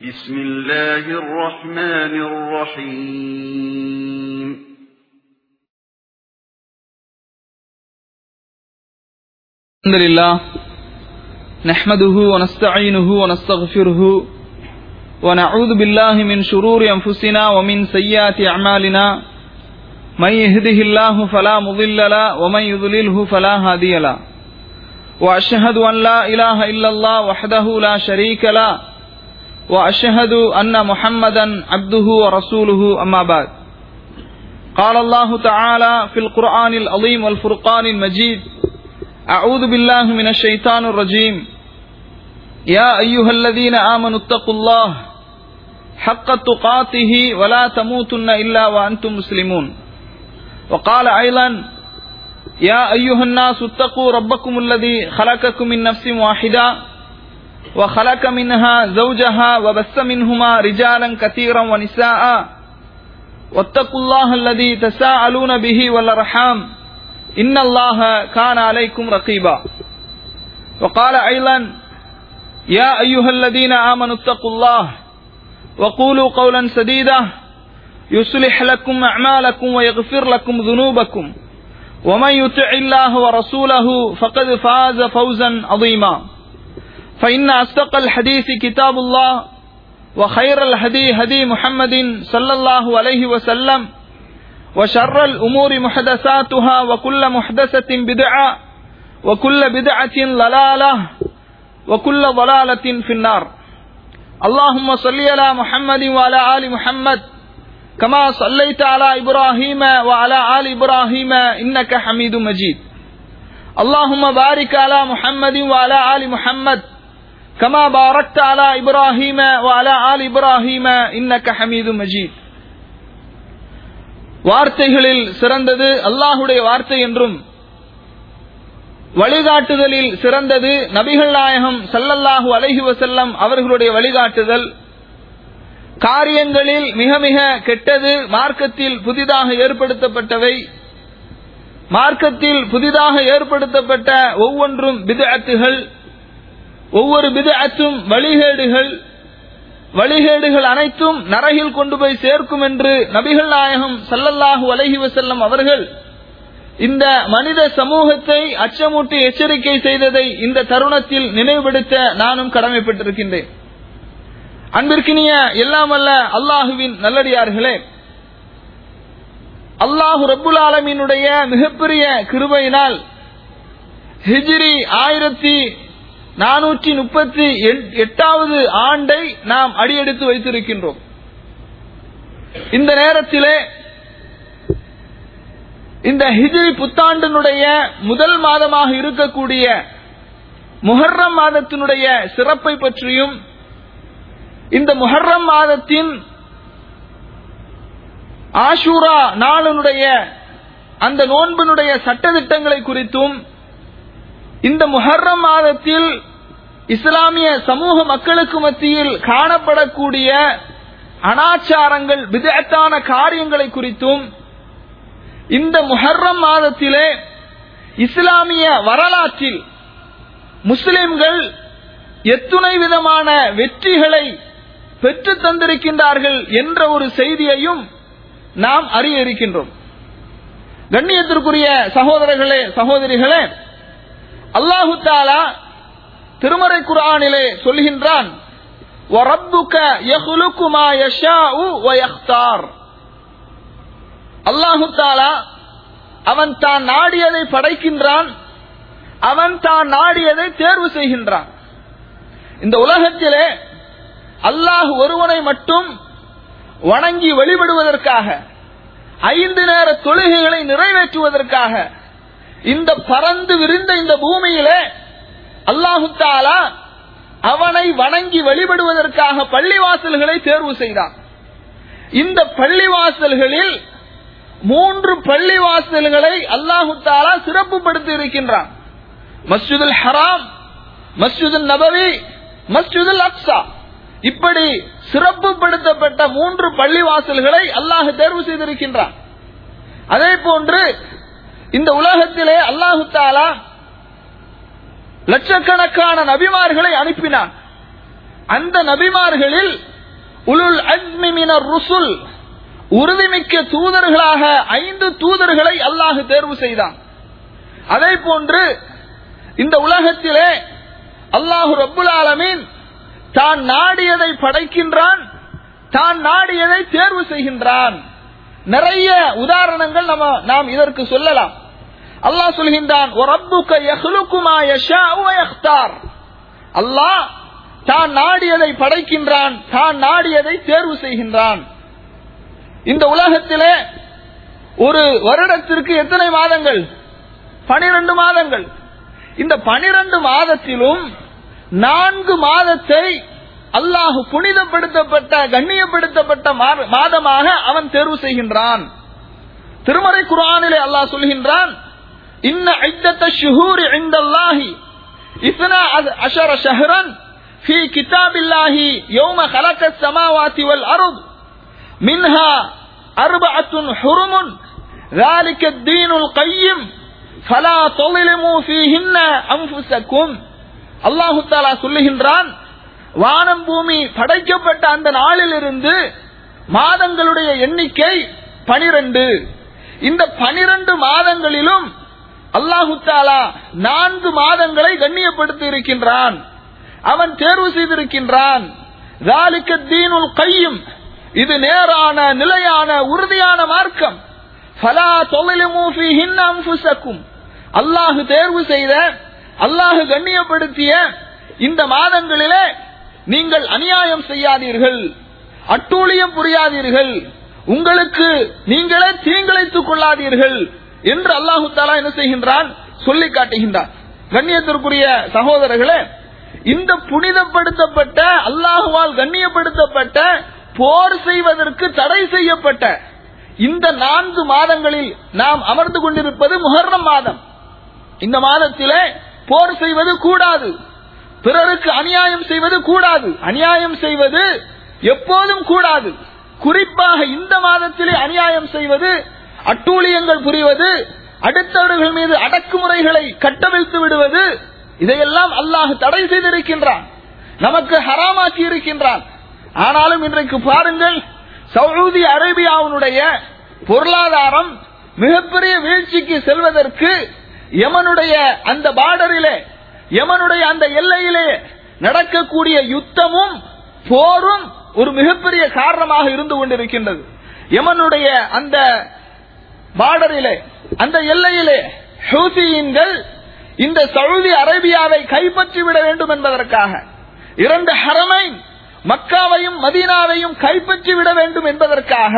بسم الله الرحمن الرحيم الحمد لله نحمده ونستعينه ونستغفره ونعوذ بالله من شرور أنفسنا ومن سيئات أعمالنا من يهده الله فلا مضل له ومن يضلله فلا هادي له وأشهد أن لا إله إلا الله وحده لا شريك له وأشهد أن محمدا عبده ورسوله أما بعد قال الله تعالى في القرآن العظيم والفرقان المجيد أعوذ بالله من الشيطان الرجيم يا أيها الذين آمنوا اتقوا الله حق تقاته ولا تموتن إلا وأنتم مسلمون وقال أيضا يا أيها الناس اتقوا ربكم الذي خلقكم من نفس واحدة وخلق منها زوجها وبث منهما رجالا كثيرا ونساء واتقوا الله الذي تساءلون به والأرحام إن الله كان عليكم رقيبا وقال أيضا يا أيها الذين آمنوا اتقوا الله وقولوا قولا سديدا يصلح لكم أعمالكم ويغفر لكم ذنوبكم ومن يطع الله ورسوله فقد فاز فوزا عظيما فإن أصدق الحديث كتاب الله وخير الهدي هدي محمد صلى الله عليه وسلم وشر الأمور محدثاتها وكل محدثة بدعة وكل بدعة ضلالة وكل ضلالة في النار اللهم صل على محمد وعلى آل محمد كما صليت على إبراهيم وعلى آل إبراهيم إنك حميد مجيد اللهم بارك على محمد وعلى آل محمد كما باركت على إبراهيم وعلى آل إبراهيم إنك حميد مجيد வார்த்தைகளில் சிறந்தது அல்லாஹுடைய வார்த்தை என்றும் வழிகாட்டுதலில் சிறந்தது நபிகள் நாயகம் சல்லல்லாஹு அலஹி வசல்லம் அவர்களுடைய வழிகாட்டுதல் காரியங்களில் மிக மிக கெட்டது மார்க்கத்தில் புதிதாக ஏற்படுத்தப்பட்டவை மார்க்கத்தில் புதிதாக ஏற்படுத்தப்பட்ட ஒவ்வொன்றும் பிதஅத்துகள் ஒவ்வொரு பிதஅத்தும் வழிகேடுகள் வழிகேடுகள் அனைத்தும் நரகில் கொண்டு போய் சேர்க்கும் என்று நபிகள் நாயகம் சல்லல்லாஹு அலஹி வசல்லம் அவர்கள் இந்த மனித சமூகத்தை அச்சமூட்டி எச்சரிக்கை செய்ததை இந்த தருணத்தில் நினைவுபடுத்த நானும் கடமைப்பட்டிருக்கின்றேன் அன்பிற்கினிய எல்லாம் அல்ல அல்லாஹுவின் நல்லடியார்களே அல்லாஹு ரப்புல் ஆலமீனுடைய மிகப்பெரிய கிருபையினால் ஹிஜ்ரி ஆயிரத்தி நானூற்றி முப்பத்தி எட்டாவது ஆண்டை நாம் அடியெடுத்து வைத்திருக்கின்றோம் இந்த நேரத்திலே இந்த ஹிஜ்ரி புத்தாண்டினுடைய முதல் மாதமாக இருக்கக்கூடிய முஹர்ரம் மாதத்தினுடைய சிறப்பை பற்றியும் இந்த முஹர்ரம் மாதத்தின் ஆஷூரா நாளினுடைய அந்த நோன்பினுடைய சட்டத்திட்டங்களை குறித்தும் இந்த முஹர்ரம் மாதத்தில் இஸ்லாமிய சமூக மக்களுக்கு மத்தியில் காணப்படக்கூடிய அனாச்சாரங்கள் விதத்தான காரியங்களை குறித்தும் இந்த முஹர்ரம் மாதத்திலே இஸ்லாமிய வரலாற்றில் முஸ்லிம்கள் எத்துணை விதமான வெற்றிகளை பெற்று தந்திருக்கின்றார்கள் என்ற ஒரு செய்தியையும் நாம் அறிய இருக்கின்றோம் கண்ணியத்திற்குரிய சகோதரர்களே சகோதரிகளே அல்லாஹு தாலா திருமறை குரானிலே சொல்கின்றான் அல்லாஹு தாலா அவன் தான் நாடியதை படைக்கின்றான் அவன் தான் நாடியதை தேர்வு செய்கின்றான் இந்த உலகத்திலே அல்லாஹ் ஒருவனை மட்டும் வணங்கி வழிபடுவதற்காக ஐந்து நேர தொழுகைகளை நிறைவேற்றுவதற்காக இந்த பறந்து விரிந்த இந்த பூமியிலே அல்லாஹு தாலா அவனை வணங்கி வழிபடுவதற்காக பள்ளிவாசல்களை தேர்வு செய்தான் இந்த பள்ளிவாசல்களில் மூன்று பள்ளிவாசல்களை அல்லாஹு தாலா சிறப்புப்படுத்தி இருக்கின்றான் மஸ்ஜிதுல் ஹராம் மஸ்ஜிதுல் நபவி மஸ்ஜிதுல் அக்ஸா இப்படி சிறப்புப்படுத்தப்பட்ட மூன்று பள்ளிவாசல்களை அல்லாஹ் தேர்வு செய்திருக்கின்றான் அதே போன்று இந்த உலகத்திலே அல்லாஹு தாலா லட்சக்கணக்கான நபிமார்களை அனுப்பினான் அந்த நபிமார்களில் உலுல் அஸ்மி மினர் ருசுல் உறுதிமிக்க தூதர்களாக ஐந்து தூதர்களை அல்லாஹ் தேர்வு செய்தான் அதே போன்று இந்த உலகத்திலே அல்லாஹு ரப்புல் ஆலமீன் தான் நாடியதை படைக்கின்றான் தான் நாடியதை தேர்வு செய்கின்றான் நிறைய உதாரணங்கள் நம்ம நாம் இதற்கு சொல்லலாம் அல்லாஹ் சொல்கின்றான் "வரப்புக யஹ்லுகு மா யஷாஉ வ யக்தார்." அல்லாஹ் தான் நாடியதை படைக்கின்றான் தான் நாடியதை தேர்வு செய்கின்றான் இந்த உலகத்திலே ஒரு வருடத்திற்கு எத்தனை மாதங்கள் பனிரெண்டு மாதங்கள் இந்த பனிரெண்டு மாதத்திலும் நான்கு மாதத்தை அல்லாஹ் புனிதப்படுத்தப்பட்ட கண்ணியப்படுத்தப்பட்ட மா- மாதமாக அவன் தேர்வு செய்கின்றான் திருமறை குர்ஆனிலே அல்லாஹ் சொல்கின்றான் இன்ன ஐத்தத்த ஷுஹூரி இந்தல்லாஹி இஸ்னா அஷர ஷஹரன் في كتاب الله يوم خلق السماوات والأرض منها أربعة حرم ذلك الدين القيم فلا تظلموا فيهن أنفسكم அல்லாஹு தாலா சொல்லுகின்றான் வானம் பூமி படைக்கப்பட்ட அந்த நாளிலிருந்து மாதங்களுடைய எண்ணிக்கை பனிரெண்டு இந்த பனிரெண்டு மாதங்களிலும் அல்லாஹு தாலா நான்கு மாதங்களை கண்ணியப்படுத்தி இருக்கின்றான் அவன் தேர்வு செய்திருக்கின்றான் ذَلِكَ الدِّينُ الْقَيِّمُ இது நேரான நிலையான உறுதியான மார்க்கம் فَلَا تَظْلِمُوا فِيهِنَّ أَنفُسَكُمْ அல்லாஹ் தேர்வு செய்த அல்லாஹ் கண்ணியப்படுத்திய இந்த மாதங்களிலே நீங்கள் அநியாயம் செய்யாதீர்கள் அட்டூழியம் புரியாதீர்கள் உங்களுக்கு நீங்களே தீங்கிழைத்துக் கொள்ளாதீர்கள் என்று அல்லாஹு தாலா என்ன செய்கின்றான் சொல்லி காட்டுகின்றான் கண்ணியத்திற்குரிய சகோதரர்களே இந்த புனிதப்படுத்தப்பட்ட அல்லாஹுவால் கண்ணியப்படுத்தப்பட்ட போர் செய்வதற்கு தடை செய்யப்பட்ட இந்த நான்கு மாதங்களில் நாம் அமர்ந்து கொண்டிருப்பது முஹர்ரம் மாதம் இந்த மாதத்திலே போர் செய்வது கூடாது பிறருக்கு அநியாயம் செய்வது கூடாது அநியாயம் செய்வது எப்போதும் கூடாது குறிப்பாக இந்த மாதத்திலே அநியாயம் செய்வது அட்டூழியங்கள் புரிவது அடுத்தவர்கள் மீது அடக்குமுறைகளை கட்டவிழ்த்து விடுவது இதையெல்லாம் அல்லாஹ் தடை செய்திருக்கின்றான் நமக்கு ஹராமாக்கி இருக்கின்றான் ஆனாலும் இன்றைக்கு பாருங்கள் சவுதி அரேபியாவினுடைய பொருளாதாரம் மிகப்பெரிய வீழ்ச்சிக்கு செல்வதற்கு யமனுடைய அந்த பார்டரிலே யமனுடைய அந்த எல்லையிலே நடக்கக்கூடிய யுத்தமும் போரும் ஒரு மிகப்பெரிய காரணமாக இருந்து கொண்டிருக்கின்றது யமனுடைய அந்த பார்டரிலே அந்த எல்லையிலே ஹூசியின்கள் இந்த சவுதி அரேபியாவை கைப்பற்றி விட வேண்டும் என்பதற்காக இரண்டு ஹரமைன் மக்காவையும் மதீனாவையும் கைப்பற்றி விட வேண்டும் என்பதற்காக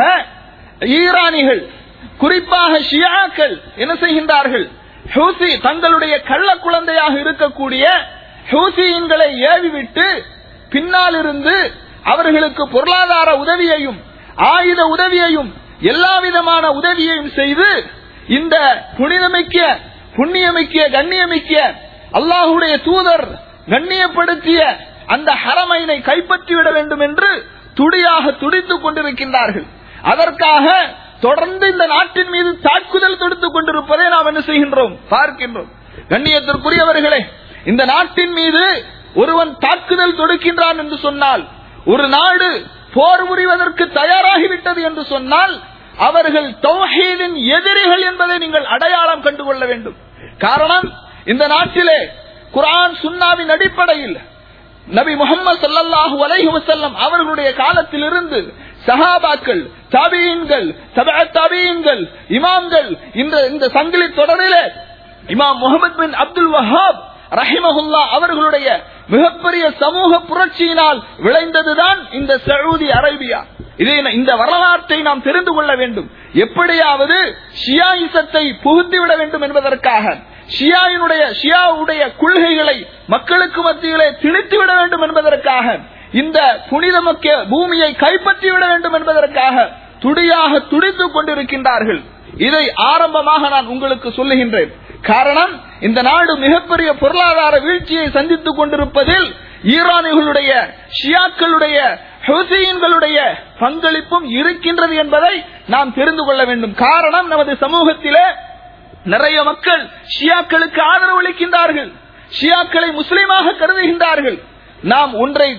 ஈரானிகள் குறிப்பாக ஷியாக்கள் என்ன செய்கின்றார்கள் ஹூசி தங்களுடைய கள்ள குழந்தையாக இருக்கக்கூடிய ஹூசியின்களை ஏவிவிட்டு பின்னால் இருந்து அவர்களுக்கு பொருளாதார உதவியையும் ஆயுத உதவியையும் எல்லா விதமான உதவியையும் செய்து இந்த புனிதமிக்க புண்ணியமிக்க கண்ணியமிக்க அல்லாஹுடைய தூதர் கண்ணியப்படுத்திய அந்த ஹரமைனை கைப்பற்றிவிட வேண்டும் என்று துடியாக துடித்துக் கொண்டிருக்கின்றார்கள் அதற்காக தொடர்ந்து இந்த நாட்டின் மீது தாக்குதல் தொடுத்துக் கொண்டிருப்பதை நாம் என்ன செய்கின்றோம் பார்க்கின்றோம் கண்ணியத்திற்குரியவர்களே இந்த நாட்டின் மீது ஒருவன் தாக்குதல் தொடுக்கின்றான் என்று சொன்னால் ஒரு நாடு போர் புரிவதற்கு தயாராகிவிட்டது என்று சொன்னால் அவர்கள் தௌஹீதின் எதிரிகள் என்பதை நீங்கள் அடையாளம் கண்டுகொள்ள வேண்டும் காரணம் இந்த நாட்டிலே குர்ஆன் சுன்னாவின் அடிப்படையில் நபி முகமது ஸல்லல்லாஹு அலைஹி வஸல்லம் அவர்களுடைய காலத்திலிருந்து சஹாபாக்கள் தாபியீன்கள் தபஅ தாபியீன்கள் இமாம்கள் இந்த இந்த சங்கிலி தொடரிலே இமாம் முகமது பின் அப்துல் வஹாப் ரஹிமஹுல்லா அவர்களுடைய மிகப்பெரிய சமூக புரட்சியினால் விளைந்ததுதான் இந்த சவுதி அரேபியா இதை இந்த வரலாற்றை நாம் தெரிந்து கொள்ள வேண்டும் எப்படியாவது ஷியாயிசத்தை புகுத்திவிட வேண்டும் என்பதற்காக ஷியாயினுடைய ஷியாவுடைய கொள்கைகளை மக்களுக்கு மத்தியிலே திணித்துவிட வேண்டும் என்பதற்காக இந்த புனிதமக்க பூமியை கைப்பற்றி விட வேண்டும் என்பதற்காக துடியாக துடித்துக் கொண்டிருக்கின்றார்கள் இதை ஆரம்பமாக நான் உங்களுக்கு சொல்லுகின்றேன் காரணம் இந்த நாடு மிகப்பெரிய பொருளாதார வீழ்ச்சியை சந்தித்துக் கொண்டிருப்பதில் ஈரானிகளுடைய ஷியாக்களுடைய ஹுசைன்களுடைய பங்களிப்பும் இருக்கின்றது என்பதை நாம் தெரிந்து கொள்ள வேண்டும் காரணம் நமது சமூகத்திலே நிறைய மக்கள் ஷியாக்களுக்கு ஆதரவு அளிக்கின்றார்கள் ஷியாக்களை முஸ்லீமாக கருதுகின்றார்கள் நாம் ஒன்றை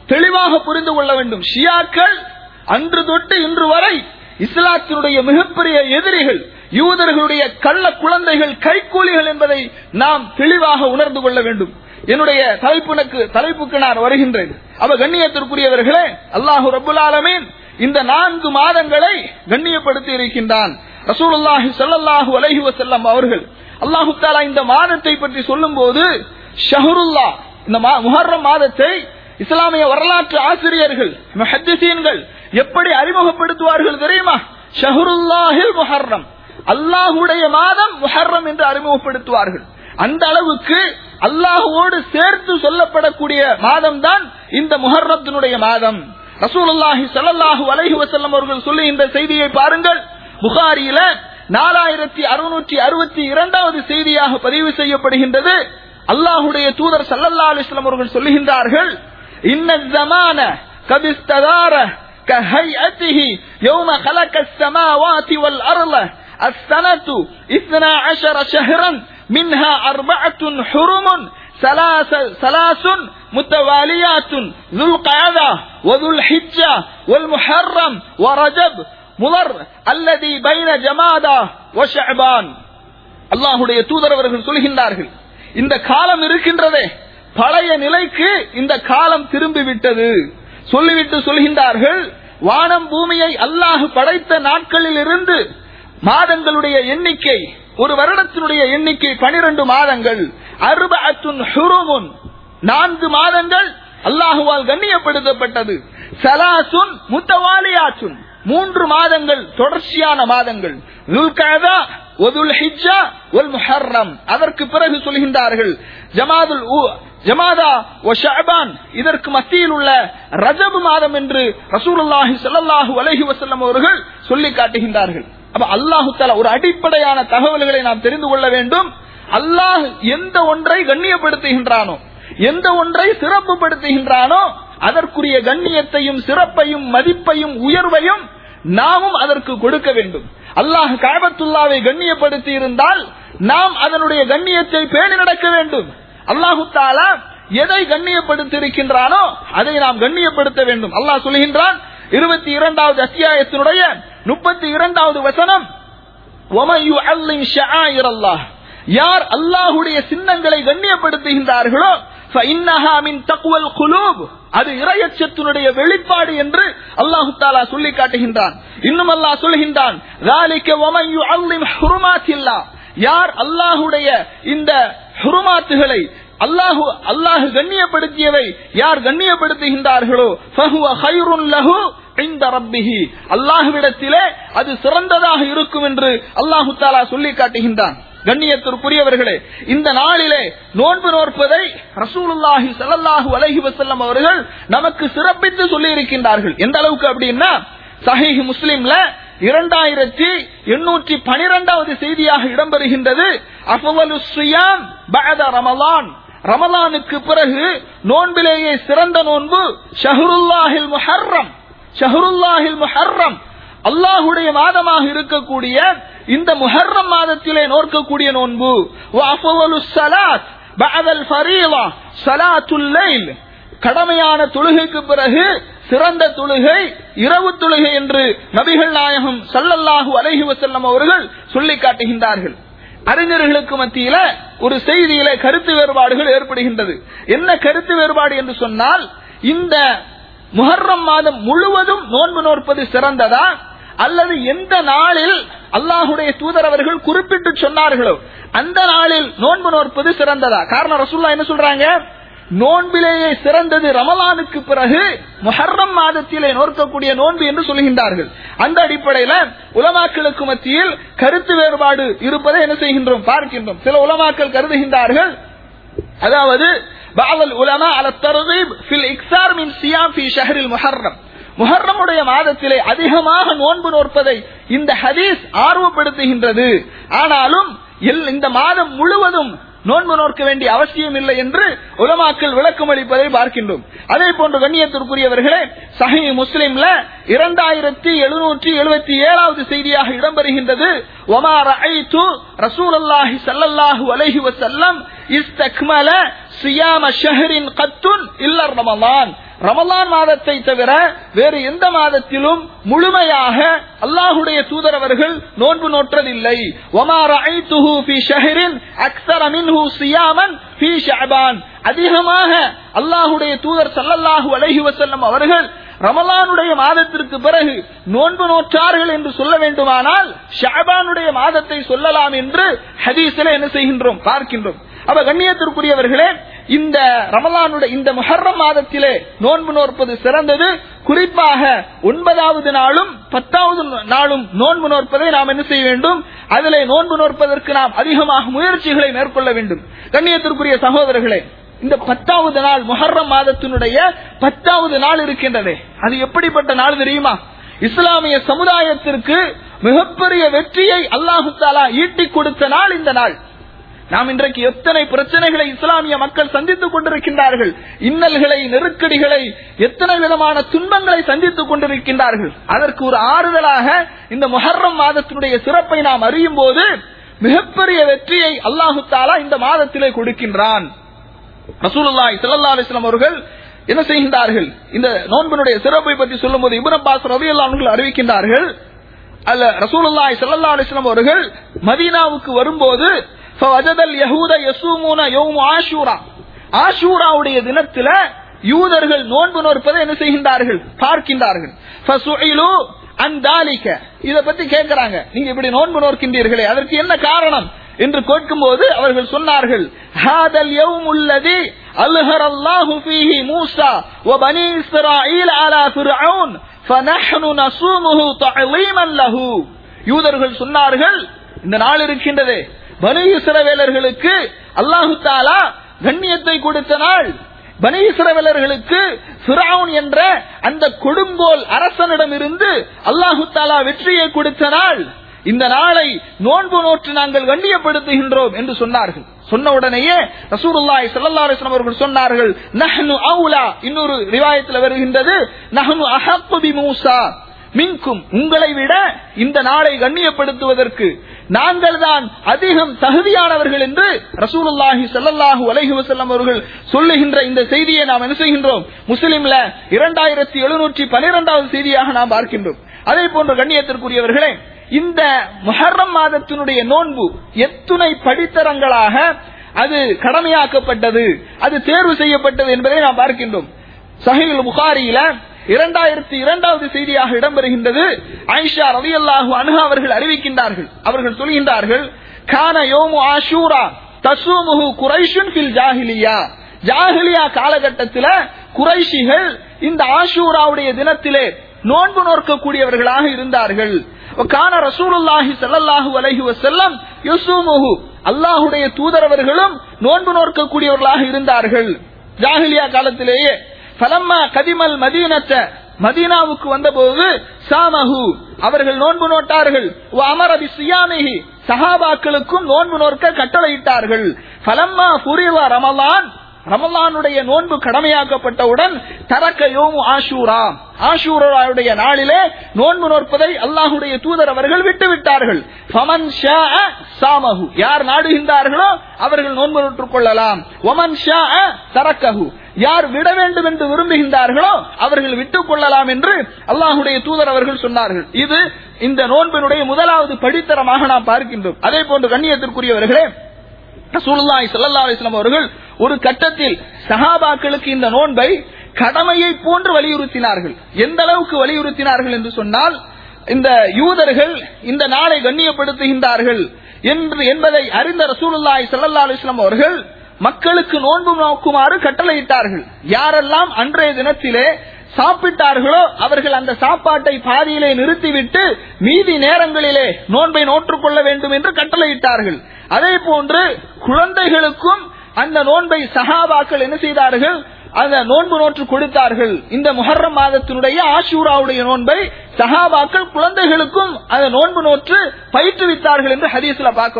தெளிவாக புரிந்து கொள்ள வேண்டும் ஷியாக்கள் அன்று தொட்டு இன்று வரை இஸ்லாத்தினுடைய மிகப்பெரிய எதிரிகள் யூதர்களுடைய கள்ள குழந்தைகள் கைக்கூலிகள் என்பதை நாம் தெளிவாக உணர்ந்து கொள்ள வேண்டும் என்னுடைய தலைப்புனக்கு தலைப்புக்கு நான் வருகின்றேன் அவ கண்ணியத்திற்குரியவர்களே அல்லாஹு ரபுல் ஆலமீன் இந்த நான்கு மாதங்களை கண்ணியப்படுத்தி இருக்கின்றான் ரசூலுல்லாஹி ஸல்லல்லாஹு அலைஹி வஸல்லம் அவர்கள் அல்லாஹு தஆலா இந்த மாதத்தை பற்றி சொல்லும்போது ஷஹருல்லா இந்த மா- முஹர்ரம் மாதத்தை இஸ்லாமிய வரலாற்று ஆசிரியர்கள் முஹத்திசீன்கள் எப்படி அறிமுகப்படுத்துவார்கள் தெரியுமா ஷஹருல்லாஹில் முஹர்ரம் அல்லாஹுடைய மாதம் முஹர்ரம் என்று அறிமுகப்படுத்துவார்கள் அந்த அளவுக்கு அல்லாஹுவோடு சேர்த்து சொல்லப்படக்கூடிய மாதம் தான் இந்த முஹர்ரத்தினுடைய மாதம் ரசூலுல்லாஹி ஸல்லல்லாஹு அலைஹி வஸல்லம் அவர்கள் சொல்லுகின்ற செய்தியை பாருங்கள் புகாரியில நாலாயிரத்தி அறுநூற்றி அறுபத்தி இரண்டாவது செய்தியாக பதிவு செய்யப்படுகின்றது அல்லாஹுடைய தூதர் ஸல்லல்லாஹு அலைஹி வஸல்லம் அவர்கள் சொல்லுகின்றார்கள் இன்ன ஜமான கபிஸ்ததார كهيئته يوم خلق السماوات والأرض السنة اثنا عشر شهرا منها أربعة حرم ثلاث ثلاث متواليات ذو القعدة وذو الحجة والمحرم ورجب مضر الذي بين جمادى وشعبان அல்லாஹுடைய தூதர் அவர்கள் சொல்கின்றார்கள் இந்த காலம் இருக்கின்றதே பழைய நிலைக்கு இந்த காலம் திரும்பி விட்டது சொல்லிவிட்டு சொல்கின்றார்கள் வானம் பூமியை அல்லாஹ் படைத்த நாட்களில் இருந்து மாதங்களுடைய எண்ணிக்கை ஒரு வருடத்தினுடைய எண்ணிக்கை பனிரெண்டு மாதங்கள் அருபத்துன் ஹுருமுன் நான்கு மாதங்கள் அல்லாஹுவால் கண்ணியப்படுத்தப்பட்டது சலாசுன் முத்தவாலியாச்சுன் மூன்று மாதங்கள் தொடர்ச்சியான மாதங்கள் துல்கஅதா வதுல் ஹிஜ்ஜா வல் முஹர்ரம் அதற்கு பிறகு சொல்கின்றார்கள் ஜமாதுல் ஊ- ஜமாதா வ ஷஅபான் இதற்கு மத்தியில் உள்ள ரஜப் மாதம் என்று ரசூலுல்லாஹி ஸல்லல்லாஹு அலைஹி வஸல்லம் அவர்கள் சொல்லி காட்டுகின்றார்கள் அப்ப அல்லாஹு தஆலா ஒரு அடிப்படையான தகவல்களை நாம் தெரிந்து கொள்ள வேண்டும் அல்லாஹ் எந்த ஒன்றை கண்ணியப்படுத்துகின்றானோ எந்த ஒன்றை சிறப்புப்படுத்துகின்றானோ அதற்குரிய கண்ணியத்தையும் சிறப்பையும் மதிப்பையும் உயர்வையும் நாமும் அதற்கு கொடுக்க வேண்டும் அல்லாஹ் காபத்துல்லாவை கண்ணியப்படுத்தி இருந்தால் நாம் அதனுடைய கண்ணியத்தை பேணி நடக்க வேண்டும் அல்லாஹு தாலா எதை கண்ணியப்படுத்தி இருக்கின்றானோ அதை நாம் கண்ணியப்படுத்த வேண்டும் அல்லாஹ் சொல்கின்றான் இருபத்தி இரண்டாவது அத்தியாயத்தினுடைய முப்பத்தி இரண்டாவது வசனம் وَمَنْ يُعَظِّمْ شَعَائِرَ اللَّهِ யார் அல்லாஹுடைய சின்னங்களை கண்ணியப்படுத்துகின்றார்களோ فَإِنَّهَا مِنْ تَقْوَى الْقُلُوبِ அது இறையச்சத்தினுடைய வெளிப்பாடு என்று அல்லாஹு தாலா சொல்லி காட்டுகின்றான் இன்னும் அல்லாஹ் சொல்கின்றான் ذَلِكَ وَمَنْ يُعَظِّمْ حُرُمَاتِ اللَّهِ யார் அல்லாஹுடைய இந்த ஹுருமாத்துகளை அல்லாஹு அல்லாஹு கண்ணியப்படுத்தியவை யார் கண்ணியப்படுத்துகின்றார்களோ فَهُوَ خَيْرٌ لَهُ عند ربه அல்லாஹ்விடத்திலே அது சிறந்ததாக இருக்கும் என்று அல்லாஹு தாலா சொல்லி காட்டுகின்றான் கண்ணியத்திற்குரியவர்களே இந்த நாளிலே நோன்பு நோற்பதை ரசூலுல்லாஹி ஸல்லல்லாஹு அலைஹி வஸல்லம் அவர்கள் நமக்கு சிறப்பித்து சொல்லி இருக்கின்றார்கள் எந்த அளவுக்கு அப்படின்னா சஹீஹ் முஸ்லிம்ல இரண்டாயிரத்தி எண்ணூற்றி பனிரெண்டாவது செய்தியாக இடம்பெறுகின்றது அஃவலு ஸியாம் பஅத ரமலான் ரமலானுக்கு பிறகு நோன்பிலேயே சிறந்த நோன்பு ஷஹருல்லாஹில் முஹர்ரம் ஷஹருல்லாஹில் முஹர்ரம் அல்லாஹுடைய மாதமாக இருக்கக்கூடிய இந்த முஹர்ரம் மாதத்திலே நோக்கக்கூடிய நோன்பு வஅஃவலு ஸலாத் பஅதல் ஃபரீலா ஸலாத்துல் லைல் கடமையான தொழுகைக்கு பிறகு சிறந்த தொழுகை இரவு தொழுகை என்று நபிகள் நாயகம் ஸல்லல்லாஹு அலைஹி வஸல்லம் அவர்கள் சொல்லி காட்டுகின்றார்கள் அறிஞர்களுக்கு மத்தியில ஒரு செய்தியில கருத்து வேறுபாடுகள் ஏற்படுகின்றது என்ன கருத்து வேறுபாடு என்று சொன்னால் இந்த முஹர்ரம் மாதம் முழுவதும் நோன்பு நோற்பது சிறந்ததா அல்லது எந்த நாளில் அல்லாஹுடைய தூதர் அவர்கள் குறிப்பிட்டு சொன்னார்களோ அந்த நாளில் நோன்பு நோற்பது சிறந்ததா காரணம் ரசூல்லா என்ன சொல்றாங்க நோன்பிலேயே சிறந்தது ரமலானுக்கு பிறகு முஹர்ரம் மாதத்திலே நோக்கக்கூடிய நோன்பு என்று சொல்கின்றார்கள் அந்த அடிப்படையில உலமாக்களுக்கு மத்தியில் கருத்து வேறுபாடு இருப்பதை என்ன செய்கின்றோம் பார்க்கின்றோம் சில உலமாக்கள் கருதுகின்றார்கள் அதாவது பாவல் உலமா அல தர்கீப் ஃபில் இக்ஸார் மின் சியாம் ஃபி ஷஹரில் முஹர்ரம் முஹர்ரமுடைய மாதத்திலே அதிகமாக நோன்பு நோற்பதை இந்த ஹதீஸ் ஆர்வப்படுத்துகின்றது ஆனாலும் எல்- இந்த மாதம் முழுவதும் நோன்பு நோக்க வேண்டிய அவசியம் இல்லை என்று உலமாக்கள் விளக்கம் அளிப்பதை பார்க்கின்றோம் அதே போன்று கண்ணியத்திற்குரியவர்களே சஹி முஸ்லிம்ல இரண்டாயிரத்தி எழுநூற்றி எழுபத்தி ஏழாவது செய்தியாக இடம்பெறுகின்றது ஒமா ரஐத்து ரசூலுல்லாஹி ஸல்லல்லாஹு அலைஹி வஸல்லம் இஸ்தக்மல சியாம ஷஹரின் கத்துன் இல்ல ரமலான் ரமலான் மாதத்தை தவிர வேறு எந்த மாதத்திலும் முழுமையாக அல்லாஹுடைய தூதரவர்கள் நோன்பு நோற்றதில்லை ஒமா ரஐத்துஹு ஃபீ ஷஹரின் அக்ஸர மின்ஹு சியாமன் ஃபீ ஷஅபான் அதிகமாக அல்லாஹுடைய தூதர் ஸல்லல்லாஹு அலைஹி வஸல்லம் அவர்கள் ரமலானுடைய மாதத்திற்கு பிறகு நோன்பு நோற்றார்கள் என்று சொல்ல வேண்டுமானால் ஷாபானுடைய மாதத்தை சொல்லலாம் என்று ஹதீஸில் என்ன செய்கின்றோம் பார்க்கின்றோம் அப்ப கண்ணியத்திற்குரியவர்களே இந்த ரமலானுடைய இந்த முஹர்ரம் மாதத்திலே நோன்பு நோற்பது சிறந்தது குறிப்பாக ஒன்பதாவது நாளும் பத்தாவது நாளும் நோன்பு நோற்பதை நாம் என்ன செய்ய வேண்டும் அதிலே நோன்பு நோற்பதற்கு நாம் அதிகமாக முயற்சிகளை மேற்கொள்ள வேண்டும் கண்ணியத்திற்குரிய சகோதரர்களே இந்த பத்தாவது நாள் முஹர்ரம் மாதத்தினுடைய பத்தாவது நாள் இருக்கின்றதே அது எப்படிப்பட்ட நாள் தெரியுமா இஸ்லாமிய சமுதாயத்திற்கு மிகப்பெரிய வெற்றியை அல்லாஹு தாலா ஈட்டிக் கொடுத்த நாள் இந்த நாள் நாம் இன்றைக்கு எத்தனை பிரச்சனைகளை இஸ்லாமிய மக்கள் சந்தித்துக் கொண்டிருக்கின்றார்கள் இன்னல்களை நெருக்கடிகளை எத்தனை விதமான துன்பங்களை சந்தித்துக் கொண்டிருக்கின்றார்கள் அதற்கு ஒரு ஆறுதலாக இந்த முஹர்ரம் மாதத்தினுடைய சிறப்பை நாம் அறியும் போது மிகப்பெரிய வெற்றியை அல்லாஹு தாலா இந்த மாதத்திலே கொடுக்கின்றான் ரசூலுல்லாஹி ஸல்லல்லாஹு அலைஹி வஸல்லம் அவர்கள் என்ன செய்கின்றார்கள் இந்த நோன்பினுடைய சிறப்பை பற்றி சொல்லும்போது இப்னு அப்பாஸ் ரலியல்லாஹு அன்ஹு அறிவிக்கின்றார்கள் அல்ல ரசூலுல்லாஹி ஸல்லல்லாஹு அலைஹி வஸல்லம் அவர்கள் மதீனாவுக்கு வரும்போது ஃபவஜதல் யஹூத யஸூமுன யௌம் ஆஷூரா ஆஷூராவுடைய தினத்தில யூதர்கள் நோன்பு நோற்பதை என்ன செய்கின்றார்கள் பார்க்கின்றார்கள் ஃபசுஇலு அன் தாலிக இத பத்தி கேட்கிறாங்க நீங்க இப்படி நோன்பு நோக்கின்றீர்களே அதற்கு என்ன காரணம் என்று கேட்கும்போது அவர்கள் சொன்னார்கள் ஹாதல் யௌம் உள்ளதி அல்ஹர் அல்லாஹு ஃபீஹி மூசா வ பனி இஸ்ராயீல் அலா ஃபிர்அவுன் ஃபனஹ்னு நஸூமுஹு தஅலீமன் லஹு யூதர்கள் சொன்னார்கள் இந்த நாள் இருக்கின்றதே பனி இஸ்ரவேலர்களுக்கு அல்லாஹு தாலா கண்ணியத்தை கொடுத்த நாள் பனி இஸ்ரவேலர்களுக்கு ஃபிரௌன் என்ற அந்த கொடுங்கோல் அரசனிடம் இருந்து அல்லாஹு தாலா வெற்றியை கொடுத்த நாள் இந்த நாளை நோன்பு நோற்று நாங்கள் கண்ணியப்படுத்துகின்றோம் என்று சொன்னார்கள் சொன்ன உடனேயே ரசூலுல்லாஹி ஸல்லல்லாஹு அலைஹி வஸல்லம் அவர்கள் சொன்னார்கள் நஹ்னு அவுலா இன்னொரு ரிவாயத்தில் வருகின்றது நஹ்னு அஹப்பு பி மூசா மின்கும் உங்களை விட இந்த நாளை கண்ணியப்படுத்துவதற்கு நாங்கள் தான் அதிகம் தகுதியானவர்கள் என்று ரசூலுல்லாஹி ஸல்லல்லாஹு அலைஹி வஸல்லம் அவர்கள் சொல்லுகின்ற இந்த செய்தியை நாம் என்ன செய்கின்றோம் முஸ்லிம்ல இரண்டாயிரத்தி எழுநூற்றி பனிரெண்டாவது செய்தியாக நாம் பார்க்கின்றோம் அதே போன்ற கண்ணியத்திற்குரியவர்களே இந்த முஹர்ரம் மாதத்தினுடைய நோன்பு எத்துணை படித்தரங்களாக அது கடமையாக்கப்பட்டது அது தேர்வு செய்யப்பட்டது என்பதை நாம் பார்க்கின்றோம் சஹீல் புகாரியில இரண்டாயிரத்தி இரண்டாவது செய்தியாக இடம்பெறுகின்றது ஐஷா ரவி அல்லாஹு அனுகா அவர்கள் அறிவிக்கின்றார்கள் அவர்கள் சொல்கின்றார்கள் கான யோமு ஆஷூரா தசூமுஹு குரைஷுன் ஃபில் ஜாஹிலியா ஜாஹிலியா காலகட்டத்தில குறைஷிகள் இந்த ஆஷூராவுடைய தினத்திலே நோன்பு நோக்கக்கூடியவர்களாக இருந்தார்கள் கான ரசூலுல்லாஹி ஸல்லல்லாஹு அலைஹி வஸல்லம் யுஸூமுஹு அல்லாஹ்வுடைய தூதரவர்களும் நோன்பு நோக்கக்கூடியவர்களாக இருந்தார்கள் ஜாஹிலியா காலத்திலேயே ஃபலம்மா கதிமல் மதீனத்த மதீனாவுக்கு வந்தபோது சாமஹு அவர்கள் நோன்பு நோட்டார்கள் அமரபி சியாமிஹி சஹாபாக்களுக்கும் நோன்பு நோக்க கட்டளையிட்டார்கள் ஃபலம்மா புரிவ ரமலான் ரமலானுடைய நோன்பு கடமையாக்கப்பட்டவுடன் தரக்க யோமு ஆஷூரா ஆஷூராவுடைய நாளிலே நோன்பு நோற்பதை அல்லாஹுடைய தூதர் அவர்கள் விட்டு விட்டார்கள் ஃபமன் சாமஹு யார் நாடுகின்றார்களோ அவர்கள் நோன்பு நோற்றுக் கொள்ளலாம் ஒமன் ஷா தரக்கஹு யார் விட வேண்டும் என்று விரும்புகின்றார்களோ அவர்கள் விட்டுக் கொள்ளலாம் என்று அல்லாஹுடைய தூதர் அவர்கள் சொன்னார்கள் இது இந்த நோன்பினுடைய முதலாவது படித்தரமாக நாம் பார்க்கின்றோம் அதே போன்று கண்ணியத்திற்குரியவர்களே ரசூலுல்லாஹி ஸல்லல்லாஹு அலைஹி வஸல்லம் அவர்கள் ஒரு கட்டத்தில் சஹாபாக்களுக்கு இந்த நோன்பை கடமையை போன்று வலியுறுத்தினார்கள் எந்த அளவுக்கு வலியுறுத்தினார்கள் என்று சொன்னால் இந்த யூதர்கள் இந்த நாளை கண்ணியப்படுத்துகின்றார்கள் என்று என்பதை அறிந்த ரசூலுல்லாஹி ஸல்லல்லாஹு அலைஹி வஸல்லம் அவர்கள் மக்களுக்கு நோன்பு நோக்குமாறு கட்டளையிட்டார்கள் யாரெல்லாம் அன்றைய தினத்திலே சாப்பிட்டார்களோ அவர்கள் அந்த சாப்பாட்டை பாதியிலே நிறுத்திவிட்டு மீதி நேரங்களிலே நோன்பை நோற்றுக்கொள்ள வேண்டும் என்று கட்டளையிட்டார்கள் அதே போன்று குழந்தைகளுக்கும் அந்த நோன்பை சஹாபாக்கள் என்ன செய்தார்கள் அந்த நோன்பு நோற்று கொடுத்தார்கள் இந்த முஹர்ரம் மாதத்தினுடைய ஆஷூராவுடைய நோன்பை சஹாபாக்கள் குழந்தைகளுக்கும் அந்த நோன்பு நோற்று பயிற்றுவித்தார்கள் என்று ஹதீஸ்ல பார்க்கிறோம்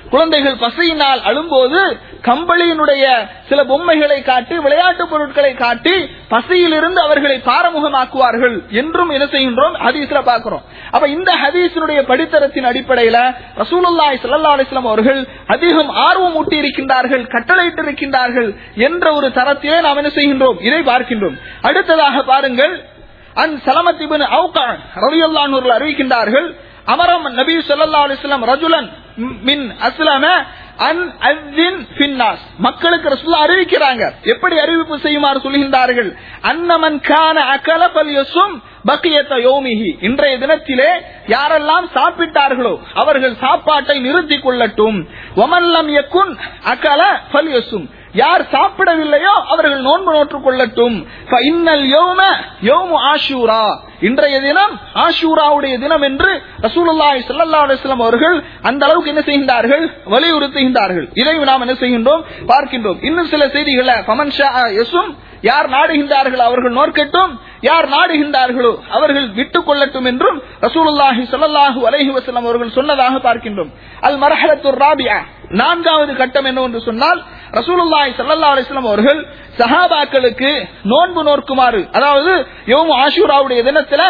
குழந்தைகள் பசியினால் அழும்போது கம்பளியினுடைய சில பொம்மைகளை காட்டி விளையாட்டு பொருட்களை காட்டி பசியிலிருந்து அவர்களை பாரமுகமாக்குவார்கள் என்றும் என்ன செய்கின்றோம் ஹதீஸ்ல பார்க்கிறோம் அப்ப இந்த ஹதீஸினுடைய படித்தரத்தின் அடிப்படையில ரசூலுல்லாஹி ஸல்லல்லாஹு அலைஹி வஸல்லம் அவர்கள் அதிகம் ஆர்வம் ஊட்டி இருக்கின்றார்கள் கட்டளையிட்டு இருக்கின்றார்கள் என்ற ஒரு தரத்திலே நாம் என்ன செய்கின்றோம் இதை பார்க்கின்றோம் அடுத்ததாக பாருங்கள் அன் சலமத் இப்னு அவுகா ரலியல்லாஹு அன்ஹு அவர்கள் அறிவிக்கின்றார்கள் அமரம் நபி ஸல்லல்லாஹு அலைஹி வஸல்லம் ரஜுலன் மின் அஸ்லம அன் அஸ்ஸின் ஃபின்னாஸ் மக்களுக்கு ரசூலுல்லாஹ் அறிவிக்கிறாங்க எப்படி அறிவிப்பு செய்யுமாறு சொல்கின்றார்கள் அன்னமன் கான அகல ஃபல்யசும் பக்கியத்த யோமிஹி இன்றைய தினத்திலே யாரெல்லாம் சாப்பிட்டார்களோ அவர்கள் சாப்பாட்டை நிறுத்திக் கொள்ளட்டும் ஒமல்லம் யக்குன் அகல ஃபல்யசும் யார் சாப்பிடவில்லையோ அவர்கள் நோன்பு நோற்றுக் கொள்ளட்டும் இன்னல் யோம யோமு ஆஷூரா இன்றைய தினம் ஆஷூராவுடைய தினம் என்று ரசூலுல்லாஹி ஸல்லல்லாஹு அலைஹி வஸல்லம் அவர்கள் அந்த அளவுக்கு என்ன செய்கின்றார்கள் வலியுறுத்துகின்றார்கள் இதை நாம் என்ன செய்கின்றோம் பார்க்கின்றோம் இன்னும் சில செய்திகளை ஃபமன் ஷா யசும் யார் நாடுகின்றார்கள் அவர்கள் நோக்கட்டும் யார் நாடுகின்றார்களோ அவர்கள் விட்டுக் கொள்ளட்டும் என்றும் ரசூலுல்லாஹி ஸல்லல்லாஹு அலைஹி வஸல்லம் அவர்கள் சொன்னதாக பார்க்கின்றோம் அல் மர்ஹலத்து ராபியா நான்காவது கட்டம் என்னவென்று சொன்னால் ரசூலுல்லாஹி ஸல்லல்லாஹு அலைஹி வஸல்லம் அவர்கள் சஹாபாக்களுக்கு நோன்பு நோக்குமாறு அதாவது யோமு ஆஷூராவுடைய தினத்துல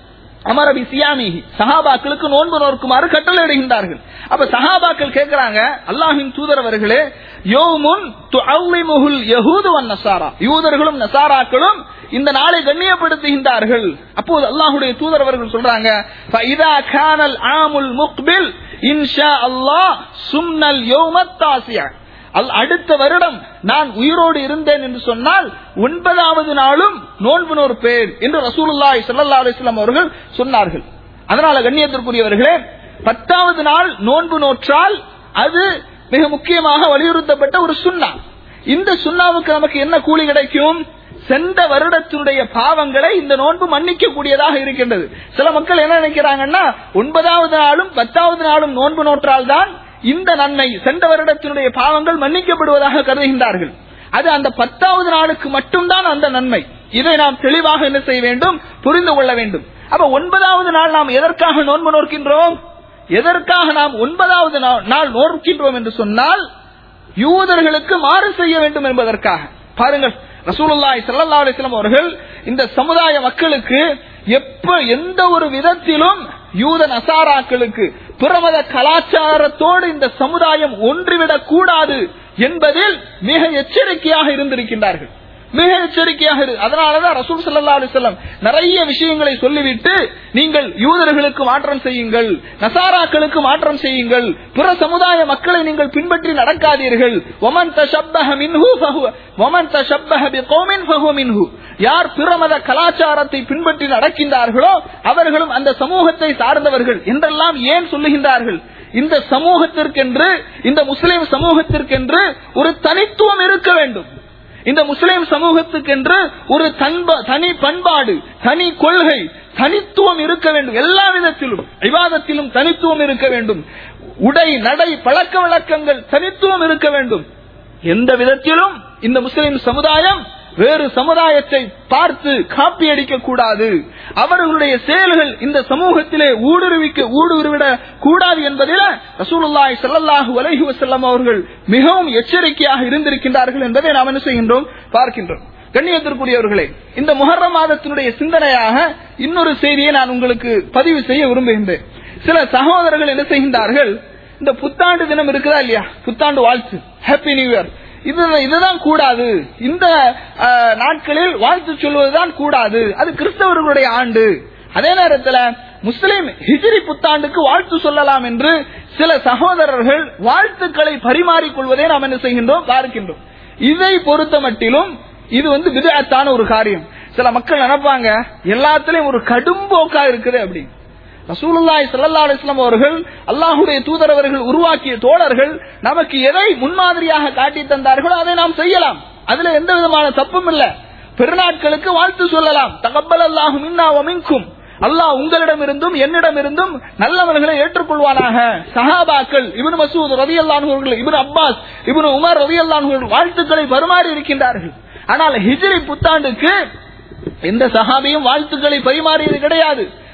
அமரபி சியாமிஹி சஹாபாக்களுக்கு நோன்பு நோக்குமாறு கட்டளை இடுகின்றார்கள் அப்ப சஹாபாக்கள் கேட்கிறாங்க அல்லாஹின் தூதரவர்களே யோமுன் துஅல்லிமுஹுல் யஹூது வன் நசாரா யூதர்களும் நசாராக்களும் இந்த நாளை கண்ணியப்படுத்துகின்றார்கள் அப்போது அல்லாஹ்வுடைய தூதரவர்கள் சொல்றாங்க ஃபஇதா கானல் ஆமுல் முக்பில் இன்ஷா அல்லாஹ் சுன்னல் யௌமத் தாசியா அல் அடுத்த வருடம் நான் உயிரோடு இருந்தேன் என்று சொன்னால் ஒன்பதாவது நாளும் நோன்பு நோற்பேன் என்று ரசூலுல்லாஹி ஸல்லல்லாஹு அலைஹி வஸல்லம் அவர்கள் சொன்னார்கள் அதனால கண்ணியத்திற்குரியவர்களே பத்தாவது நாள் நோன்பு நோற்றால் அது மிக முக்கியமாக வலியுறுத்தப்பட்ட ஒரு சுண்ணா இந்த சுண்ணாவுக்கு நமக்கு என்ன கூலி கிடைக்கும் சென்ற வருடத்தினுடைய பாவங்களை இந்த நோன்பு மன்னிக்க கூடியதாக இருக்கின்றது சில மக்கள் என்ன நினைக்கிறாங்கன்னா ஒன்பதாவது நாளும் பத்தாவது நாளும் நோன்பு நோற்றால்தான் இந்த நன்மை சென்ற வருடத்தினுடைய பாவங்கள் மன்னிக்கப்படுவதாக கருதுகின்றார்கள் அது அந்த பத்தாவது நாளுக்கு மட்டும்தான் அந்த நன்மை இதை நாம் தெளிவாக என்ன செய்ய வேண்டும் புரிந்து கொள்ள வேண்டும் அப்ப ஒன்பதாவது நாள் நாம் எதற்காக நோன்பு நோக்கின்றோம் எதற்காக நாம் ஒன்பதாவது நாள் நோக்கின்றோம் என்று சொன்னால் யூதர்களுக்கு மாறு செய்ய வேண்டும் என்பதற்காக பாருங்கள் ரசூலுல்லாஹி ஸல்லல்லாஹு அலைஹி வஸல்லம் அவர்கள் இந்த சமுதாய மக்களுக்கு எப்ப எந்த ஒரு விதத்திலும் யூத நசாராக்களுக்கு பிரமத கலாச்சாரத்தோடு இந்த சமுதாயம் ஒன்றிவிடக் கூடாது என்பதில் மிக எச்சரிக்கையாக இருந்திருக்கின்றார்கள் மிக எச்சரிக்கையாக இரு அதனாலதான் ரசூல் சல்லா அலிசல்லம் நிறைய விஷயங்களை சொல்லிவிட்டு நீங்கள் யூதர்களுக்கு மாற்றம் செய்யுங்கள் நசாராக்களுக்கு மாற்றம் செய்யுங்கள் பிற சமுதாய மக்களை நீங்கள் பின்பற்றி நடக்காதீர்கள் ஒமன் தஷப்பஹ மின்ஹு ஃபஹுவ ஒமன் தஷப்பஹ பிகௌமின் ஃபஹுவ மின்ஹு யார் பிரமத கலாச்சாரத்தை பின்பற்றி நடக்கின்றார்களோ அவர்களும் அந்த சமூகத்தை சார்ந்தவர்கள் என்றெல்லாம் ஏன் சொல்லுகின்றார்கள் இந்த சமூகத்திற்கென்று இந்த முஸ்லிம் சமூகத்திற்கென்று ஒரு தனித்துவம் இருக்க வேண்டும் இந்த முஸ்லிம் சமூகத்துக்கென்று ஒரு தனி பண்பாடு தனி கொள்கை தனித்துவம் இருக்க வேண்டும் எல்லா விதத்திலும் விவாதத்திலும் தனித்துவம் இருக்க வேண்டும் உடை நடை பழக்க வழக்கங்கள் தனித்துவம் இருக்க வேண்டும் எந்த விதத்திலும் இந்த முஸ்லிம் சமுதாயம் வேறு சமுதாயத்தை பார்த்து காப்பி அடிக்க கூடாது அவர்களுடைய செயல்கள் இந்த சமூகத்திலே ஊடுருவிக்க ஊடுருவிட கூடாது என்பதில் ரசூலுல்லாய் சல்லாஹூ அலஹி வசல்லம் அவர்கள் மிகவும் எச்சரிக்கையாக இருந்திருக்கின்றார்கள் என்பதை நாம் என்ன செய்கின்றோம் பார்க்கின்றோம் கண்ணியத்திற்குரியவர்களே இந்த முஹர்ரம் மாதத்தினுடைய சிந்தனையாக இன்னொரு செய்தியை நான் உங்களுக்கு பதிவு செய்ய விரும்புகின்றேன் சில சகோதரர்கள் என்ன செய்கின்றார்கள் இந்த புத்தாண்டு தினம் இருக்குதா இல்லையா புத்தாண்டு வாழ்த்து ஹாப்பி நியூ இயர் இது இதுதான் கூடாது இந்த நாட்களில் வாழ்த்து சொல்வதுதான் கூடாது அது கிறிஸ்தவர்களுடைய ஆண்டு அதே நேரத்தில் முஸ்லிம் ஹிஜ்ரி புத்தாண்டுக்கு வாழ்த்து சொல்லலாம் என்று சில சகோதரர்கள் வாழ்த்துக்களை பரிமாறிக்கொள்வதை நாம் என்ன செய்கின்றோம் பார்க்கின்றோம் இதை பொறுத்த மட்டிலும் இது வந்து விதத்தான ஒரு காரியம் சில மக்கள் நினைப்பாங்க எல்லாத்திலையும் ஒரு கடும் போக்கா இருக்குது அப்படின்னு ரசூலுல்லாய் சல்லா அலிஸ்லாம் அவர்கள் அல்லாஹுடைய தூதரவர்கள் உருவாக்கிய தோழர்கள் நமக்கு எதை முன்மாதிரியாக காட்டி தந்தார்களோ அதை நாம் செய்யலாம் அதுல எந்த விதமான தப்பும் இல்ல பெருநாட்களுக்கு வாழ்த்து சொல்லலாம் தகப்பல் அல்லாஹு மின்னா மின்கும் அல்லாஹ் உங்களிடம் இருந்தும் என்னிடம் இருந்தும் நல்லவர்களை ஏற்றுக்கொள்வானாக சஹாபாக்கள் இவனு மசூத் ரவி அல்லான்கள் இவனு அப்பாஸ் இவனு உமர் ரவி அல்லான்கள் வாழ்த்துக்களை பரிமாறி இருக்கின்றார்கள் ஆனால் ஹிஜ்ரி புத்தாண்டுக்கு எந்த சஹாபியும் வாழ்த்துக்களை பரிமாறியது கிடையாது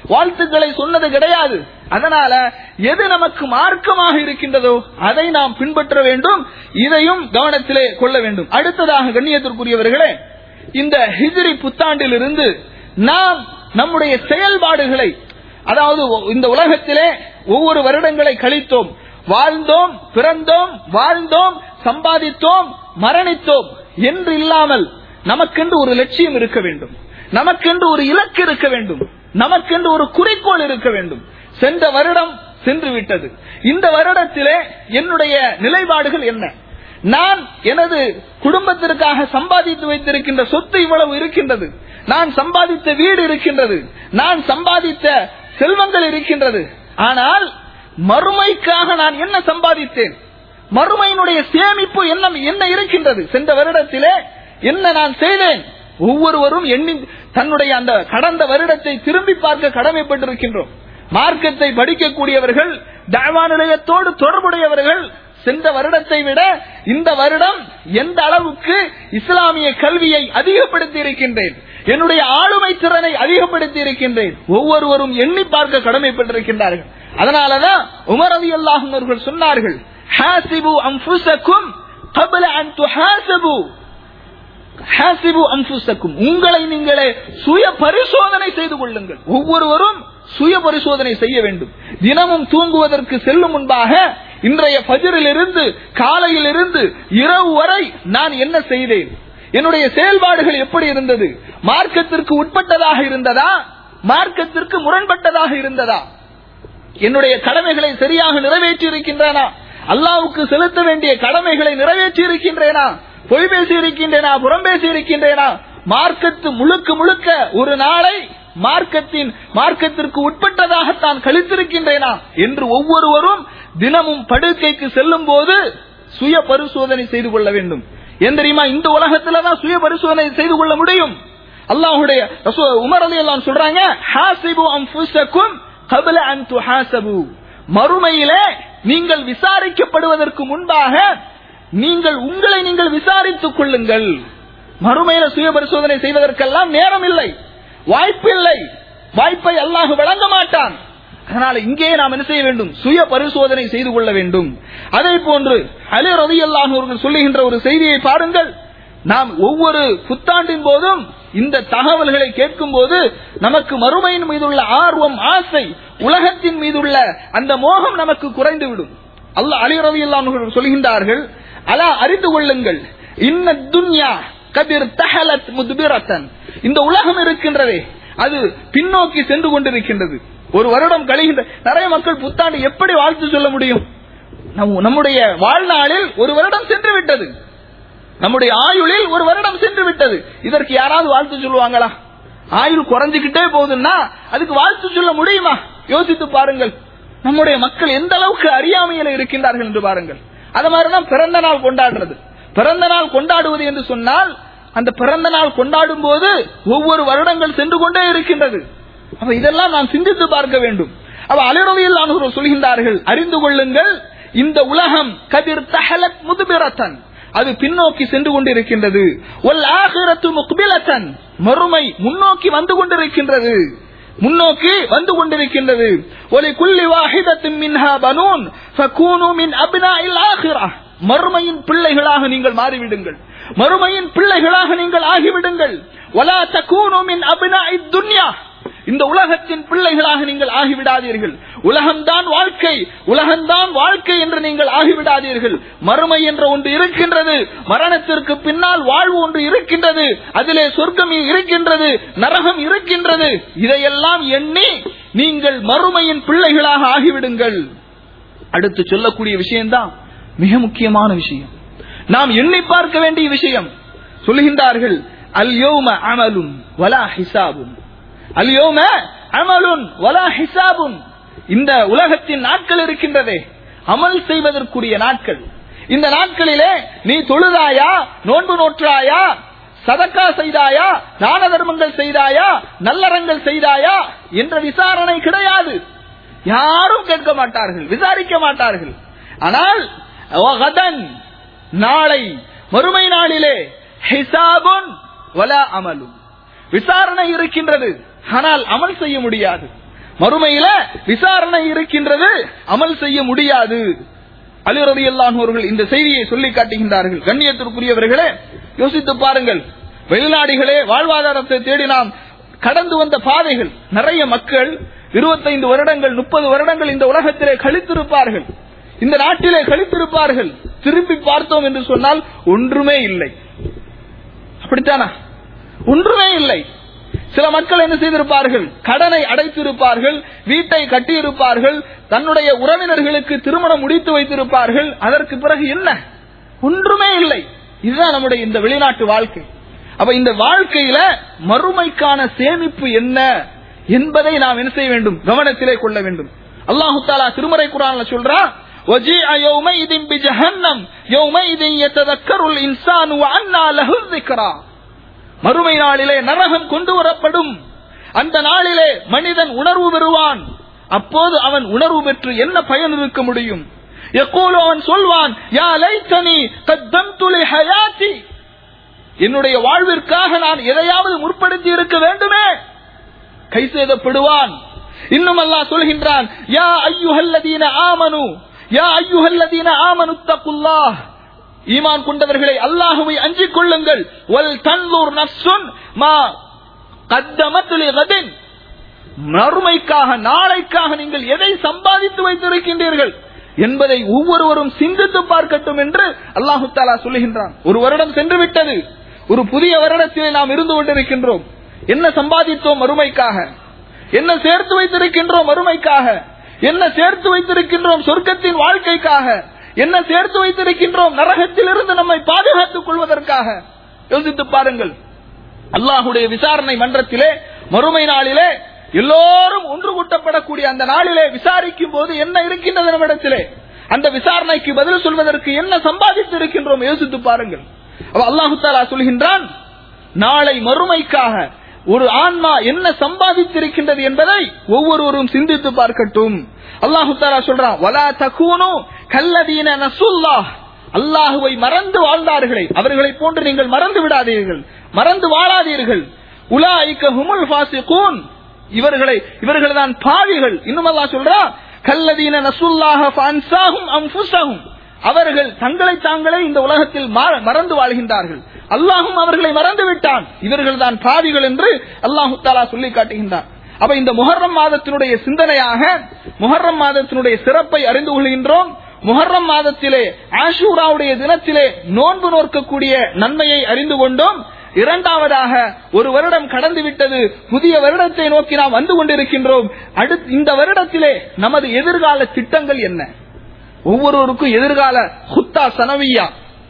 வாழ்த்துக்களை சொன்னது கிடையாது அதனால எது நமக்கு மார்க்கமாக இருக்கின்றதோ அதை நாம் பின்பற்ற வேண்டும் இதையும் கவனத்திலே கொள்ள வேண்டும் அடுத்ததாக கண்ணியத்திற்குரியவர்களே இந்த ஹிஜ்ரி புத்தாண்டிலிருந்து நாம் நம்முடைய செயல்பாடுகளை அதாவது இந்த உலகத்திலே ஒவ்வொரு வருடங்களை கழித்தோம் வாழ்ந்தோம் பிறந்தோம் வாழ்ந்தோம் சம்பாதித்தோம் மரணித்தோம் என்று இல்லாமல் நமக்கென்று ஒரு லட்சியம் இருக்க வேண்டும் நமக்கென்று ஒரு இலக்கு இருக்க வேண்டும் நமக்கென்று ஒரு குறிக்கோள் இருக்க வேண்டும் சென்ற வருடம் சென்று விட்டது இந்த வருடத்திலே என்னுடைய நிலைப்பாடுகள் என்ன நான் எனது குடும்பத்திற்காக சம்பாதித்து வைத்திருக்கின்ற சொத்து இவ்வளவு இருக்கின்றது நான் சம்பாதித்த வீடு இருக்கின்றது நான் சம்பாதித்த செல்வங்கள் இருக்கின்றது ஆனால் மறுமைக்காக நான் என்ன சம்பாதித்தேன் மறுமையினுடைய சேமிப்பு என்ன என்ன இருக்கின்றது சென்ற வருடத்திலே என்ன நான் செய்தேன் ஒவ்வொருவரும் எண்ணி தன்னுடைய அந்த கடந்த வருடத்தை திரும்பி பார்க்க கடமைப்பட்டிருக்கின்றோம் மார்க்கத்தை படிக்கக்கூடியவர்கள் தாவா நிலையத்தோடு தொடர்புடையவர்கள் சென்ற வருடத்தை விட இந்த வருடம் எந்த அளவுக்கு இஸ்லாமிய கல்வியை அதிகப்படுத்தி இருக்கின்றேன் என்னுடைய ஆளுமை திறனை அதிகப்படுத்தி இருக்கின்றேன் ஒவ்வொருவரும் எண்ணி பார்க்க கடமைப்பட்டிருக்கின்றார்கள் அதனாலதான் உமர் அலி அல்லாஹும் அவர்கள் சொன்னார்கள் ஹாசிபு அம்புசக்கும் قبل أن تحاسبوا ஹாசிபு அம்புசக்கும் உங்களை நீங்களே சுய பரிசோதனை செய்து கொள்ளுங்கள் ஒவ்வொருவரும் சுய பரிசோதனை செய்ய வேண்டும் தினமும் தூங்குவதற்கு செல்லும் முன்பாக இன்றைய பஜரிலிருந்து காலையிலிருந்து இரவு வரை நான் என்ன செய்தேன் என்னுடைய செயல்பாடுகள் எப்படி இருந்தது மார்க்கத்திற்கு உட்பட்டதாக இருந்ததா மார்க்கத்திற்கு முரண்பட்டதாக இருந்ததா என்னுடைய கடமைகளை சரியாக நிறைவேற்றி இருக்கின்றனா அல்லாவுக்கு செலுத்த வேண்டிய கடமைகளை நிறைவேற்றி இருக்கின்றேனா பொய் பேசி இருக்கின்றேனா புறம் பேசி இருக்கின்றேனா மார்க்கத்து முழுக்க முழுக்க ஒரு நாளை மார்க்கத்தின் மார்க்கத்திற்கு உட்பட்டதாக தான் கழித்திருக்கின்றேனா என்று ஒவ்வொருவரும் தினமும் படுக்கைக்கு செல்லும் போது சுய பரிசோதனை செய்து கொள்ள வேண்டும் ஏன் தெரியுமா இந்த உலகத்துல தான் சுய பரிசோதனை செய்து கொள்ள முடியும் அல்லாஹுடைய உமர் அலி எல்லாம் சொல்றாங்க ஹாசிபு அம்புசக்கும் கபல அன் துஹாசபு மறுமையிலே நீங்கள் விசாரிக்கப்படுவதற்கு முன்பாக நீங்கள் உங்களை நீங்கள் விசாரித்துக் கொள்ளுங்கள் மறுமையில சுய பரிசோதனை செய்வதற்கெல்லாம் நேரம் இல்லை வாய்ப்பில்லை வாய்ப்பை அல்லாஹ் வழங்க மாட்டான் அதனால இங்கே நாம் என்ன செய்ய வேண்டும் சுய பரிசோதனை செய்து கொள்ள வேண்டும் அதே போன்று அலி ரவி அல்லாஹ் அவர்கள் சொல்லுகின்ற ஒரு செய்தியை பாருங்கள் நாம் ஒவ்வொரு புத்தாண்டின் போதும் இந்த தகவல்களை கேட்கும் போது நமக்கு மறுமையின் மீதுள்ள ஆர்வம் ஆசை உலகத்தின் மீதுள்ள அந்த மோகம் நமக்கு குறைந்துவிடும் அல்ல அலி ரவி அல்லாஹ் சொல்கின்றார்கள் அலா அறிந்து கொள்ளுங்கள் இன்ன துன்யா கதிர் தஹலத் முதுபிரத்தன் இந்த உலகம் இருக்கின்றதே அது பின்னோக்கி சென்று கொண்டிருக்கின்றது ஒரு வருடம் கழிகின்ற நிறைய மக்கள் புத்தாண்டு எப்படி வாழ்த்து சொல்ல முடியும் நம்முடைய வாழ்நாளில் ஒரு வருடம் சென்று விட்டது நம்முடைய ஆயுளில் ஒரு வருடம் சென்று விட்டது இதற்கு யாராவது வாழ்த்து சொல்லுவாங்களா ஆயுள் குறைஞ்சுக்கிட்டே போகுதுன்னா அதுக்கு வாழ்த்து சொல்ல முடியுமா யோசித்து பாருங்கள் நம்முடைய மக்கள் எந்த அளவுக்கு அறியாமையில இருக்கின்றார்கள் என்று பாருங்கள் அது மாதிரிதான் பிறந்த நாள் கொண்டாடுறது பிறந்த நாள் கொண்டாடுவது என்று சொன்னால் அந்த பிறந்த நாள் கொண்டாடும் போது ஒவ்வொரு வருடங்கள் சென்று கொண்டே இருக்கின்றது அப்ப இதெல்லாம் நாம் சிந்தித்து பார்க்க வேண்டும் அவ அலிரவியில் அவர்கள் சொல்கின்றார்கள் அறிந்து கொள்ளுங்கள் இந்த உலகம் கதிர் தஹலத் முதுபிரத்தன் அது பின்னோக்கி சென்று கொண்டிருக்கின்றது ஒல் ஆகிரத்து முக்பிலத்தன் மறுமை முன்னோக்கி வந்து கொண்டிருக்கின்றது முன்னோக்கி வந்து கொண்டிருக்கின்றது ஒலி குல்லி வாஹிதத்தின் மின்ஹா பனூன் ஃபகூனு மின் அப்னாஇல் ஆகிரா மறுமையின் பிள்ளைகளாக நீங்கள் மாறிவிடுங்கள் மறுமையின் பிள்ளைகளாக நீங்கள் ஆகிவிடுங்கள் வலா தகூனு மின் அப்னாஇத் துன்யா இந்த உலகத்தின் பிள்ளைகளாக நீங்கள் ஆகிவிடாதீர்கள் உலகம்தான் வாழ்க்கை உலகம்தான் வாழ்க்கை என்று நீங்கள் ஆகிவிடாதீர்கள் மறுமை என்ற ஒன்று இருக்கின்றது மரணத்திற்கு பின்னால் வாழ்வு ஒன்று இருக்கின்றது அதிலே சொர்க்கம் இருக்கின்றது நரகம் இருக்கின்றது இதையெல்லாம் எண்ணி நீங்கள் மறுமையின் பிள்ளைகளாக ஆகிவிடுங்கள் அடுத்து சொல்லக்கூடிய விஷயம்தான் மிக முக்கியமான விஷயம் நாம் எண்ணி பார்க்க வேண்டிய விஷயம் சொல்லுகின்றார்கள் அல்யோம அமலுன் வலா ஹிசாபுன் அல்யோம அமலுன் வலா ஹிசாபுன் இந்த உலகத்தின் நாட்கள் இருக்கின்றதே அமல் செய்வதற்குரிய நாட்கள் இந்த நாட்களிலே நீ தொழுதாயா நோன்பு நோற்றாயா சதக்கா செய்தாயா தான தர்மங்கள் செய்தாயா நல்லறங்கள் செய்தாயா என்ற விசாரணை கிடையாது யாரும் கேட்க மாட்டார்கள் விசாரிக்க மாட்டார்கள் ஆனால் நாளை மறுமை நாளிலே ஹிசாபுன் வலா அமலும் விசாரணை இருக்கின்றது ஆனால் அமல் செய்ய முடியாது மறுமையில விசாரணை இருக்கின்றது அமல் செய்ய முடியாது அலி ரலியல்லாஹு அவர்கள் இந்த செய்தியை சொல்லி காட்டுகின்றார்கள் கண்ணியத்திற்குரியவர்களே யோசித்து பாருங்கள் வெளிநாடுகளே வாழ்வாதாரத்தை தேடி நாம் கடந்து வந்த பாதைகள் நிறைய மக்கள் இருபத்தைந்து வருடங்கள் முப்பது வருடங்கள் இந்த உலகத்திலே கழித்திருப்பார்கள் இந்த நாட்டிலே கழித்திருப்பார்கள் திரும்பி பார்த்தோம் என்று சொன்னால் ஒன்றுமே இல்லை அப்படித்தானா ஒன்றுமே இல்லை சில மக்கள் என்ன செய்திருப்பார்கள் கடனை அடைத்திருப்பார்கள் வீட்டை கட்டியிருப்பார்கள் தன்னுடைய உறவினர்களுக்கு திருமணம் முடித்து வைத்திருப்பார்கள் அதற்கு பிறகு என்ன ஒன்றுமே இல்லை இதுதான் நம்முடைய இந்த வெளிநாட்டு வாழ்க்கை அப்ப இந்த வாழ்க்கையில மறுமைக்கான சேமிப்பு என்ன என்பதை நாம் என்ன செய்ய வேண்டும் கவனத்திலே கொள்ள வேண்டும் அல்லாஹு தாலா திருமறை குரான்ல சொல்றான் وجيء يومئذ بجهنم يومئذ يتذكر الإنسان وأنى له الذكرى மறுமை நாளிலே நரகம் கொண்டு வரப்படும் அந்த நாளிலே மனிதன் உணர்வு பெறுவான் அப்போது அவன் உணர்வு பெற்று என்ன பயன் இருக்க முடியும் எப்போது அவன் சொல்வான் யா லைத்தனி கத்தம் ஹயாத்தி என்னுடைய வாழ்விற்காக நான் எதையாவது முற்படுத்தி இருக்க வேண்டுமே கை செய்தப்படுவான் இன்னும் அல்லாஹ் சொல்கின்றான் யா ஐயுஹல்லதீன ஆமனு யா ஐயுஹல்லதீன ஆமனு தக்குல்லாஹ் ஈமான் கொண்டவர்களை அல்லாஹுவை அஞ்சிக் கொள்ளுங்கள் வல் தன்லூர் நஃப்சுன் மா கத்தமத் லிகதின் மறுமைக்காக நாளைக்காக நீங்கள் எதை சம்பாதித்து வைத்திருக்கின்றீர்கள் என்பதை ஒவ்வொருவரும் சிந்தித்து பார்க்கட்டும் என்று அல்லாஹு தாலா சொல்லுகின்றான் ஒரு வருடம் சென்று விட்டது ஒரு புதிய வருடத்திலே நாம் இருந்து கொண்டிருக்கின்றோம் என்ன சம்பாதித்தோம் மறுமைக்காக என்ன சேர்த்து வைத்திருக்கின்றோம் மறுமைக்காக என்ன சேர்த்து வைத்திருக்கின்றோம் சொர்க்கத்தின் வாழ்க்கைக்காக என்ன சேர்த்து வைத்திருக்கின்றோம் நரகத்திலிருந்து நம்மை பாதுகாத்துக் கொள்வதற்காக யோசித்து பாருங்கள் அல்லாஹுடைய விசாரணை மன்றத்திலே மறுமை நாளிலே எல்லோரும் ஒன்று கூட்டப்படக்கூடிய அந்த நாளிலே விசாரிக்கும் போது என்ன இருக்கின்றது நம்மிடத்திலே அந்த விசாரணைக்கு பதில் சொல்வதற்கு என்ன சம்பாதித்து இருக்கின்றோம் யோசித்து பாருங்கள் அப்ப அல்லாஹு தாலா சொல்கின்றான் நாளை மறுமைக்காக ஒரு ஆன்மா என்ன சம்பாதித்திருக்கின்றது என்பதை ஒவ்வொருவரும் சிந்தித்து பார்க்கட்டும் அல்லாஹு தாலா சொல்றான் வலா தக்கூனு கல்லதீன நசுல்லாஹ் அல்லாஹுவை மறந்து வாழ்ந்தார்களே அவர்களை போன்று நீங்கள் மறந்து விடாதீர்கள் மறந்து வாழாதீர்கள் உலாய்க்க ஹுமுல் ஃபாசிகூன் இவர்களை இவர்கள் தான் பாவிகள் இன்னும் அல்லாஹ் சொல்றா கல்லதீன நசுல்லாஹ ஃபன்சாஹும் அன்ஃபுஸஹும் அவர்கள் தங்களை தாங்களே இந்த உலகத்தில் மா- மறந்து வாழ்கின்றார்கள் அல்லாஹும் அவர்களை மறந்து விட்டான் இவர்கள் தான் பாவிகள் என்று அல்லாஹு தாலா சொல்லி காட்டுகின்றான் அப்ப இந்த முஹர்ரம் மாதத்தினுடைய சிந்தனையாக முஹர்ரம் மாதத்தினுடைய சிறப்பை அறிந்து கொள்கின்றோம் முஹர்ரம் மாதத்திலே ஆஷூராவுடைய தினத்திலே நோன்பு நோக்கக்கூடிய நன்மையை அறிந்து கொண்டோம் இரண்டாவதாக ஒரு வருடம் கடந்து விட்டது புதிய வருடத்தை நோக்கி நாம் வந்து கொண்டிருக்கின்றோம் அடுத்து இந்த வருடத்திலே நமது எதிர்கால திட்டங்கள் என்ன ஒவ்வொருவருக்கும் எதிர்கால ஹுத்தா சனவியா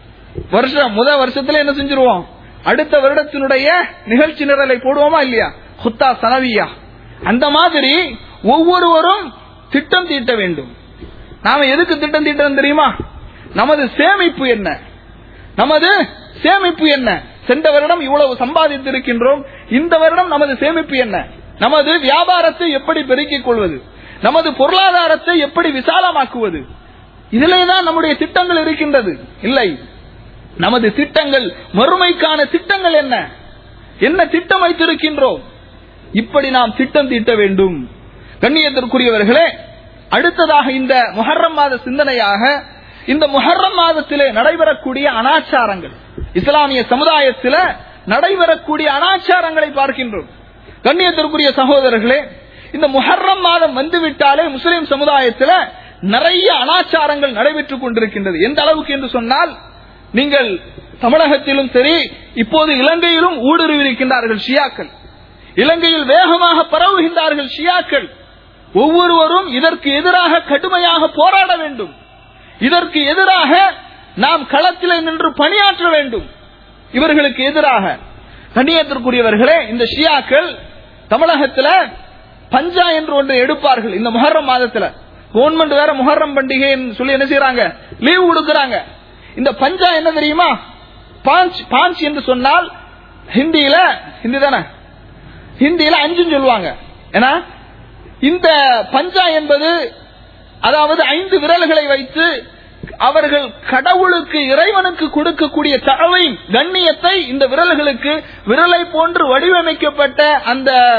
வருஷம் முத வருஷத்துல என்ன செஞ்சிருவோம் அடுத்த வருடத்தினுடைய நிகழ்ச்சி நிரலை போடுவோமா இல்லையா ஹுத்தா சனவியா அந்த மாதிரி ஒவ்வொருவரும் திட்டம் தீட்ட வேண்டும் நாம எதுக்கு திட்டம் தீட்டணும் தெரியுமா நமது சேமிப்பு என்ன நமது சேமிப்பு என்ன சென்ற வருடம் இவ்வளவு சம்பாதித்திருக்கின்றோம் இந்த வருடம் நமது சேமிப்பு என்ன நமது வியாபாரத்தை எப்படி பெருக்கிக் கொள்வது நமது பொருளாதாரத்தை எப்படி விசாலமாக்குவது இதிலே தான் நம்முடைய திட்டங்கள் இருக்கின்றது இல்லை நமது திட்டங்கள் மறுமைக்கான திட்டங்கள் என்ன என்ன திட்டம் வைத்திருக்கின்றோம் இப்படி நாம் திட்டம் தீட்ட வேண்டும் கண்ணியத்திற்குரியவர்களே அடுத்ததாக இந்த முஹர்ரம் மாத சிந்தனையாக இந்த முஹர்ரம் மாதத்திலே நடைபெறக்கூடிய அனாச்சாரங்கள் இஸ்லாமிய சமுதாயத்தில நடைபெறக்கூடிய அனாச்சாரங்களை பார்க்கின்றோம் கண்ணியத்திற்குரிய சகோதரர்களே இந்த முஹர்ரம் மாதம் வந்துவிட்டாலே முஸ்லிம் சமுதாயத்தில நிறைய அனாச்சாரங்கள் நடைபெற்றுக் கொண்டிருக்கின்றது எந்த அளவுக்கு என்று சொன்னால் நீங்கள் தமிழகத்திலும் சரி இப்போது இலங்கையிலும் ஊடுருவிருக்கின்றார்கள் ஷியாக்கள் இலங்கையில் வேகமாக பரவுகின்றார்கள் ஷியாக்கள் ஒவ்வொருவரும் இதற்கு எதிராக கடுமையாக போராட வேண்டும் இதற்கு எதிராக நாம் களத்திலே நின்று பணியாற்ற வேண்டும் இவர்களுக்கு எதிராக கண்ணியத்திற்குரியவர்களே இந்த ஷியாக்கள் தமிழகத்துல பஞ்சா என்று ஒன்று எடுப்பார்கள் இந்த முஹர்ரம் மாதத்துல கவர்மெண்ட் வேற முஹர்ரம் பண்டிகைன்னு சொல்லி என்ன செய்யறாங்க லீவு கொடுக்கறாங்க இந்த பஞ்சா என்ன தெரியுமா பாஞ்ச் பாஞ்ச் என்று சொன்னால் ஹிந்தியில ஹிந்தி தானே ஹிந்தியில அஞ்சுன்னு சொல்லுவாங்க ஏன்னா இந்த பஞ்சா என்பது அதாவது ஐந்து விரல்களை வைத்து அவர்கள் கடவுளுக்கு இறைவனுக்கு கொடுக்கக்கூடிய தகவை கண்ணியத்தை இந்த விரல்களுக்கு விரலை போன்று வடிவமைக்கப்பட்ட அந்த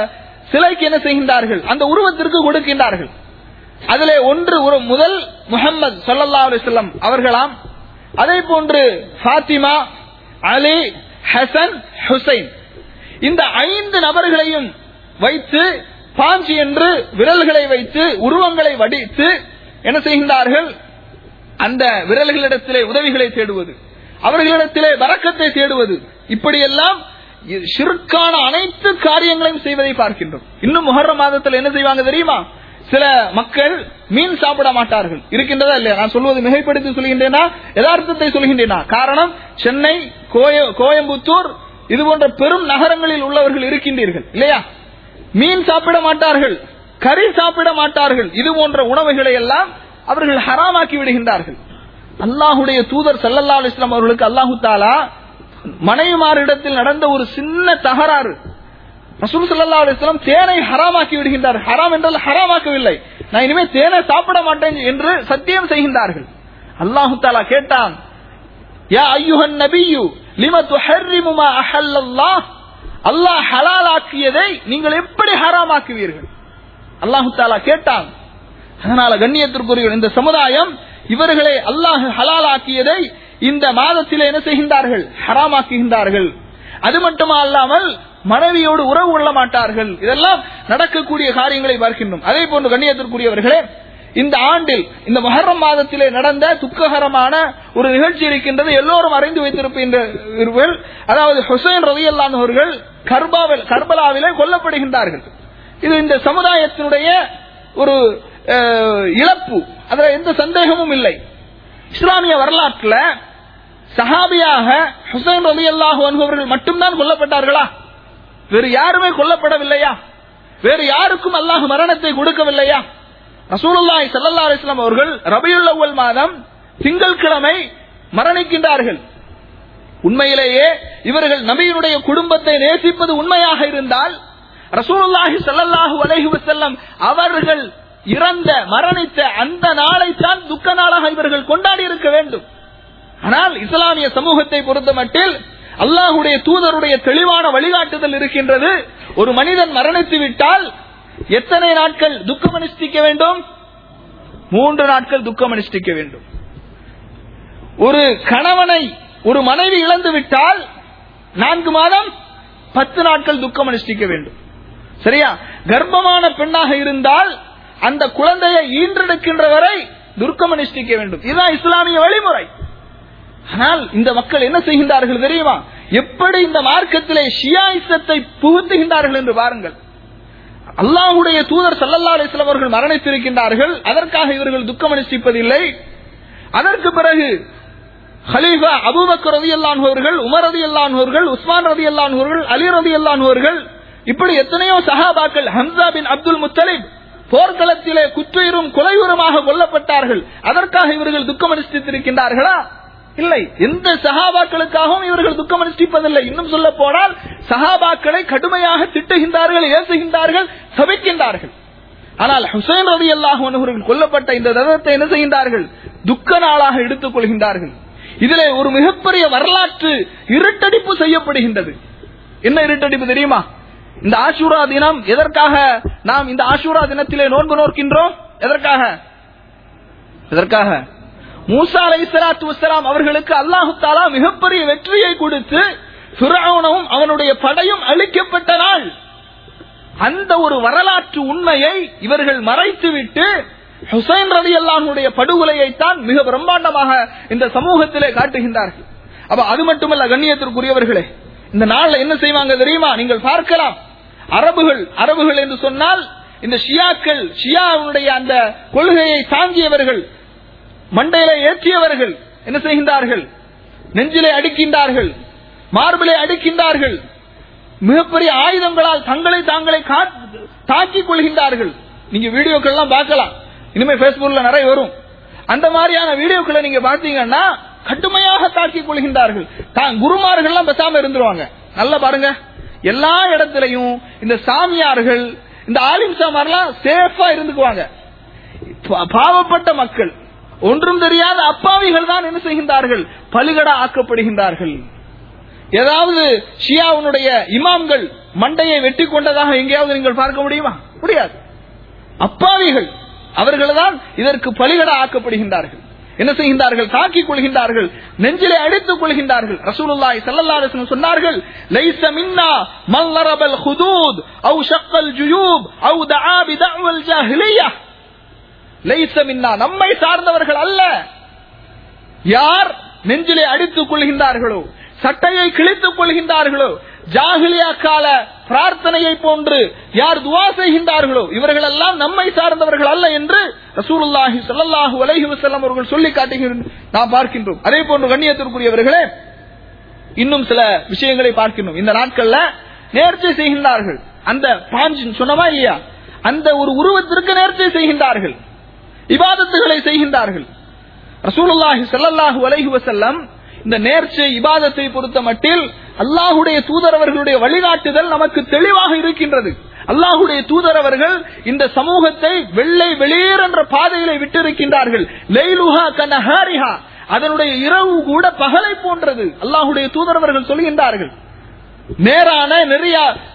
சிலைக்கு என்ன செய்கின்றார்கள் அந்த உருவத்திற்கு கொடுக்கின்றார்கள் அதிலே ஒன்று ஒரு முதல் முகம்மது ஸல்லல்லாஹு அலைஹி வஸல்லம் அவர்களாம் அதே போன்று ஃபாத்திமா அலி ஹசன் ஹுசைன் இந்த ஐந்து நபர்களையும் வைத்து பாஞ்சி என்று விரல்களை வைத்து உருவங்களை வடித்து என்ன செய்கின்றார்கள் அந்த விரல்களிடத்திலே உதவிகளை தேடுவது அவர்களிடத்திலே வரக்கத்தை தேடுவது இப்படியெல்லாம் ஷிர்கான அனைத்து காரியங்களையும் செய்வதை பார்க்கின்றோம் இன்னும் முஹர்ரம் மாதத்தில் என்ன செய்வாங்க தெரியுமா சில மக்கள் மீன் சாப்பிட மாட்டார்கள் இருக்கின்றதா இல்லையா நான் சொல்வது மிகைப்படுத்தி சொல்கின்றேனா யதார்த்தத்தை சொல்கின்றேனா காரணம் சென்னை கோய- கோயம்புத்தூர் இது போன்ற பெரும் நகரங்களில் உள்ளவர்கள் இருக்கின்றீர்கள் இல்லையா மீன் சாப்பிட மாட்டார்கள் கறி சாப்பிட மாட்டார்கள் இது போன்ற உணவுகளை எல்லாம் அவர்கள் ஹராமாக்கி விடுகின்றார்கள் அல்லாஹுடைய தூதர் ஸல்லல்லாஹு அலைஹி வஸல்லம் அவர்களுக்கு அல்லாஹு தாலா மனைவிமாரிடத்தில் நடந்த ஒரு சின்ன தகராறு ரசூல் ஸல்லல்லாஹு அலைஹி வஸல்லம் தேனை ஹராமாக்கி விடுகின்றார் ஹராம் என்றால் ஹராமாக்கவில்லை நான் இனிமே தேனை சாப்பிட மாட்டேன் என்று சத்தியம் செய்கின்றார்கள் அல்லாஹு தாலா கேட்டான் யா ஐயுஹன் நபியு லிம துஹர்ரிமு மா அஹல்லல்லாஹ் அல்லாஹ் ஹலாலாக்கியதை நீங்கள் எப்படி ஹராமாக்குவீர்கள் அல்லாஹு தாலா கேட்டான் அதனால கண்ணியத்திற்குரிய இந்த சமுதாயம் இவர்களை அல்லாஹ் ஹலாலாக்கியதை இந்த மாதத்திலே என்ன செய்கின்றார்கள் ஹராமாக்குகின்றார்கள் அது மட்டுமா அல்லாமல் மனைவியோடு உறவு கொள்ள மாட்டார்கள் இதெல்லாம் நடக்கக்கூடிய காரியங்களை பார்க்கின்றோம் அதே போன்று கண்ணியத்திற்குரியவர்களே இந்த ஆண்டில் இந்த மொஹர்ரம் மாதத்திலே நடந்த துக்ககரமான ஒரு நிகழ்ச்சி இருக்கின்றது எல்லோரும் அறிந்து வைத்திருப்பீர்கள் அதாவது ஹுசைன் ரவியல்லான் அவர்கள் கர்பாவில் கர்பலாவிலே கொல்லப்படுகின்றார்கள் இது இந்த சமுதாயத்தினுடைய ஒரு அஹ், இழப்பு அதுல எந்த சந்தேகமும் இல்லை இஸ்லாமிய வரலாற்றுல சஹாபியாக ஹுசைன் ரலி அல்லாஹு அவர்கள் மட்டும்தான் கொல்லப்பட்டார்களா வேறு யாருமே கொல்லப்படவில்லையா வேறு யாருக்கும் அல்லாஹ் மரணத்தை கொடுக்கவில்லையா ரசூலுல்லாஹி ஸல்லல்லாஹு அலைஹி வஸல்லம் அவர்கள் ரபியுல் அவ்வல் மாதம் திங்கட்கிழமை மரணிக்கின்றார்கள் உண்மையிலேயே இவர்கள் நபியினுடைய குடும்பத்தை நேசிப்பது உண்மையாக இருந்தால் ரசூலுல்லாஹி ஸல்லல்லாஹு அலைஹி வஸல்லம் அவர்கள் இறந்த மரணித்த அந்த நாளை தான் துக்க நாளாக இவர்கள் கொண்டாடி இருக்க வேண்டும் ஆனால் இஸ்லாமிய சமூகத்தை பொறுத்தமட்டில் அல்லாஹுடைய தூதருடைய தெளிவான வழிகாட்டுதல் இருக்கின்றது ஒரு மனிதன் மரணித்து விட்டால் எத்தனை நாட்கள் துக்கம் அனுஷ்டிக்க வேண்டும் மூன்று நாட்கள் துக்கம் அனுஷ்டிக்க வேண்டும் ஒரு கணவனை ஒரு மனைவி இழந்து விட்டால் நான்கு மாதம் பத்து நாட்கள் துக்கம் அனுஷ்டிக்க வேண்டும் சரியா கர்ப்பமான பெண்ணாக இருந்தால் அந்த குழந்தையை ஈன்றெடுக்கின்ற வரை துர்க்கம் அனுஷ்டிக்க வேண்டும் இதுதான் இஸ்லாமிய வழிமுறை ஆனால் இந்த மக்கள் என்ன செய்கின்றார்கள் தெரியுமா எப்படி இந்த மார்க்கத்திலே ஷியாயிசத்தை புகுத்துகின்றார்கள் என்று பாருங்கள் அல்லாஹுடைய தூதர் சல்லல்லா அலிஸ்லாம் அவர்கள் மரணித்திருக்கின்றார்கள் அதற்காக இவர்கள் துக்கம் அனுஷ்டிப்பதில்லை அதற்கு பிறகு ஹலீஃபா அபூபக்கர் ரதி அவர்கள் உமர் ரதி அவர்கள் உஸ்மான் ரதி அவர்கள் அலி ரதி அவர்கள் இப்படி எத்தனையோ சஹாபாக்கள் ஹம்சா பின் அப்துல் முத்தலிப் போர்க்களத்திலே குற்றுயிரும் கொலையுறமாக கொல்லப்பட்டார்கள் அதற்காக இவர்கள் துக்கம் அனுஷ்டித்திருக்கின்றார்களா இல்லை எந்த சஹாபாக்களுக்காகவும் இவர்கள் துக்கம் அனுஷ்டிப்பதில்லை இன்னும் சொல்ல போனால் சஹாபாக்களை கடுமையாக திட்டுகின்றார்கள் ஏசுகின்றார்கள் சபிக்கின்றார்கள் ஆனால் ஹுசைன் ரதி அல்லாஹ் அவர்கள் கொல்லப்பட்ட இந்த ததத்தை என்ன செய்கின்றார்கள் துக்க நாளாக எடுத்துக் கொள்கின்றார்கள் இதிலே ஒரு மிகப்பெரிய வரலாற்று இருட்டடிப்பு செய்யப்படுகின்றது என்ன இருட்டடிப்பு தெரியுமா இந்த ஆஷூரா தினம் எதற்காக நாம் இந்த ஆஷூரா தினத்திலே நோன்பு நோக்கின்றோம் எதற்காக எதற்காக மூசா அலை சலாத்து வசலாம் அவர்களுக்கு அல்லாஹு தாலா மிகப்பெரிய வெற்றியை கொடுத்து பிறவுனவும் அவனுடைய படையும் அழிக்கப்பட்ட நாள் அந்த ஒரு வரலாற்று உண்மையை இவர்கள் மறைத்துவிட்டு ஹுசைன் ரதி அல்லாஹனுடைய படுகொலையைத்தான் மிக பிரம்மாண்டமாக இந்த சமூகத்திலே காட்டுகின்றார்கள் அப்ப அது மட்டுமல்ல கண்ணியத்திற்குரியவர்களே இந்த நாள்ல என்ன செய்வாங்க தெரியுமா நீங்கள் பார்க்கலாம் அரபுகள் அரபுகள் என்று சொன்னால் இந்த ஷியாக்கள் ஷியாவுடைய அந்த கொள்கையை தாங்கியவர்கள் மண்டையில ஏற்றியவர்கள் என்ன செய்கின்றார்கள் நெஞ்சிலே அடிக்கின்றார்கள் மார்பிலே அடிக்கின்றார்கள் மிகப்பெரிய ஆயுதங்களால் தங்களை தாங்களை தாக்கிக் கொள்கின்றார்கள் நீங்க வீடியோக்கள் எல்லாம் பார்க்கலாம் இனிமே பேஸ்புக்ல நிறைய வரும் அந்த மாதிரியான வீடியோக்களை நீங்க பாத்தீங்கன்னா கடுமையாக தாக்கிக் கொள்கின்றார்கள் தான் குருமார்கள் எல்லாம் பேசாம இருந்துருவாங்க நல்லா பாருங்க எல்லா இடத்திலையும் இந்த சாமியார்கள் இந்த ஆலிம் சாமார்லாம் சேஃபா இருந்துக்குவாங்க பாவப்பட்ட மக்கள் ஒன்றும் தெரியாத அப்பாவிகள் தான் என்ன செய்கின்றார்கள் பலிகடா ஆக்கப்படுகின்றார்கள் ஏதாவது ஷியாவுனுடைய இமாம்கள் மண்டையை வெட்டி கொண்டதாக எங்கேயாவது நீங்கள் பார்க்க முடியுமா முடியாது அப்பாவிகள் அவர்கள்தான் இதற்கு பலிகட ஆக்கப்படுகின்றார்கள் என்ன செய்கின்றார்கள் தாக்கிக் கொள்கின்றார்கள் நெஞ்சிலே அடித்துக் கொள்கின்றார்கள் ரசூலுல்லாஹி ஸல்லல்லாஹு அலைஹி வஸல்லம் சொன்னார்கள் லைஸ மின்னா மன் லரபல் ஹுதூத் அவு ஷக்கல் ஜுயூப் அவு தஆ பிதஅவல் ஜாஹிலிய்யா லைஸ மின்னா நம்மை சார்ந்தவர்கள் அல்ல யார் நெஞ்சிலே அடித்துக் கொள்கின்றார்களோ சட்டையை கிழித்துக் கொள்கின்றார்களோ ஜாகிலியா கால பிரார்த்தனையை போன்று யார் துவா செய்கின்றார்களோ இவர்கள் எல்லாம் நம்மை சார்ந்தவர்கள் அல்ல என்று ரசூலுல்லாஹி ஸல்லல்லாஹு அலைஹி வஸல்லம் அவர்கள் சொல்லி காட்டுகின்ற நாம் பார்க்கின்றோம் அதே போன்று கண்ணியத்திற்குரியவர்களே இன்னும் சில விஷயங்களை பார்க்கின்றோம் இந்த நாட்கள்ல நேர்ச்சை செய்கின்றார்கள் அந்த பாஞ்சு சொன்னமா இல்லையா அந்த ஒரு உருவத்திற்கு நேர்ச்சை செய்கின்றார்கள் இபாதத்துகளை செய்கின்றார்கள் ரசூலுல்லாஹி ஸல்லல்லாஹு அலைஹி வஸல்லம் இந்த நேர்ச்சை இபாதத்தை பொறுத்த மட்டில் அல்லாஹுடைய தூதர் அவர்களுடைய வழிகாட்டுதல் நமக்கு தெளிவாக இருக்கின்றது அல்லாஹுடைய தூதர் அவர்கள் இந்த சமூகத்தை வெள்ளை வெளியேற என்ற பாதையில விட்டிருக்கின்றார்கள் லைலுஹா கனஹாரிஹா அதனுடைய இரவு கூட பகலை போன்றது அல்லாஹுடைய தூதர் அவர்கள் சொல்கின்றார்கள் நேரான நிறைய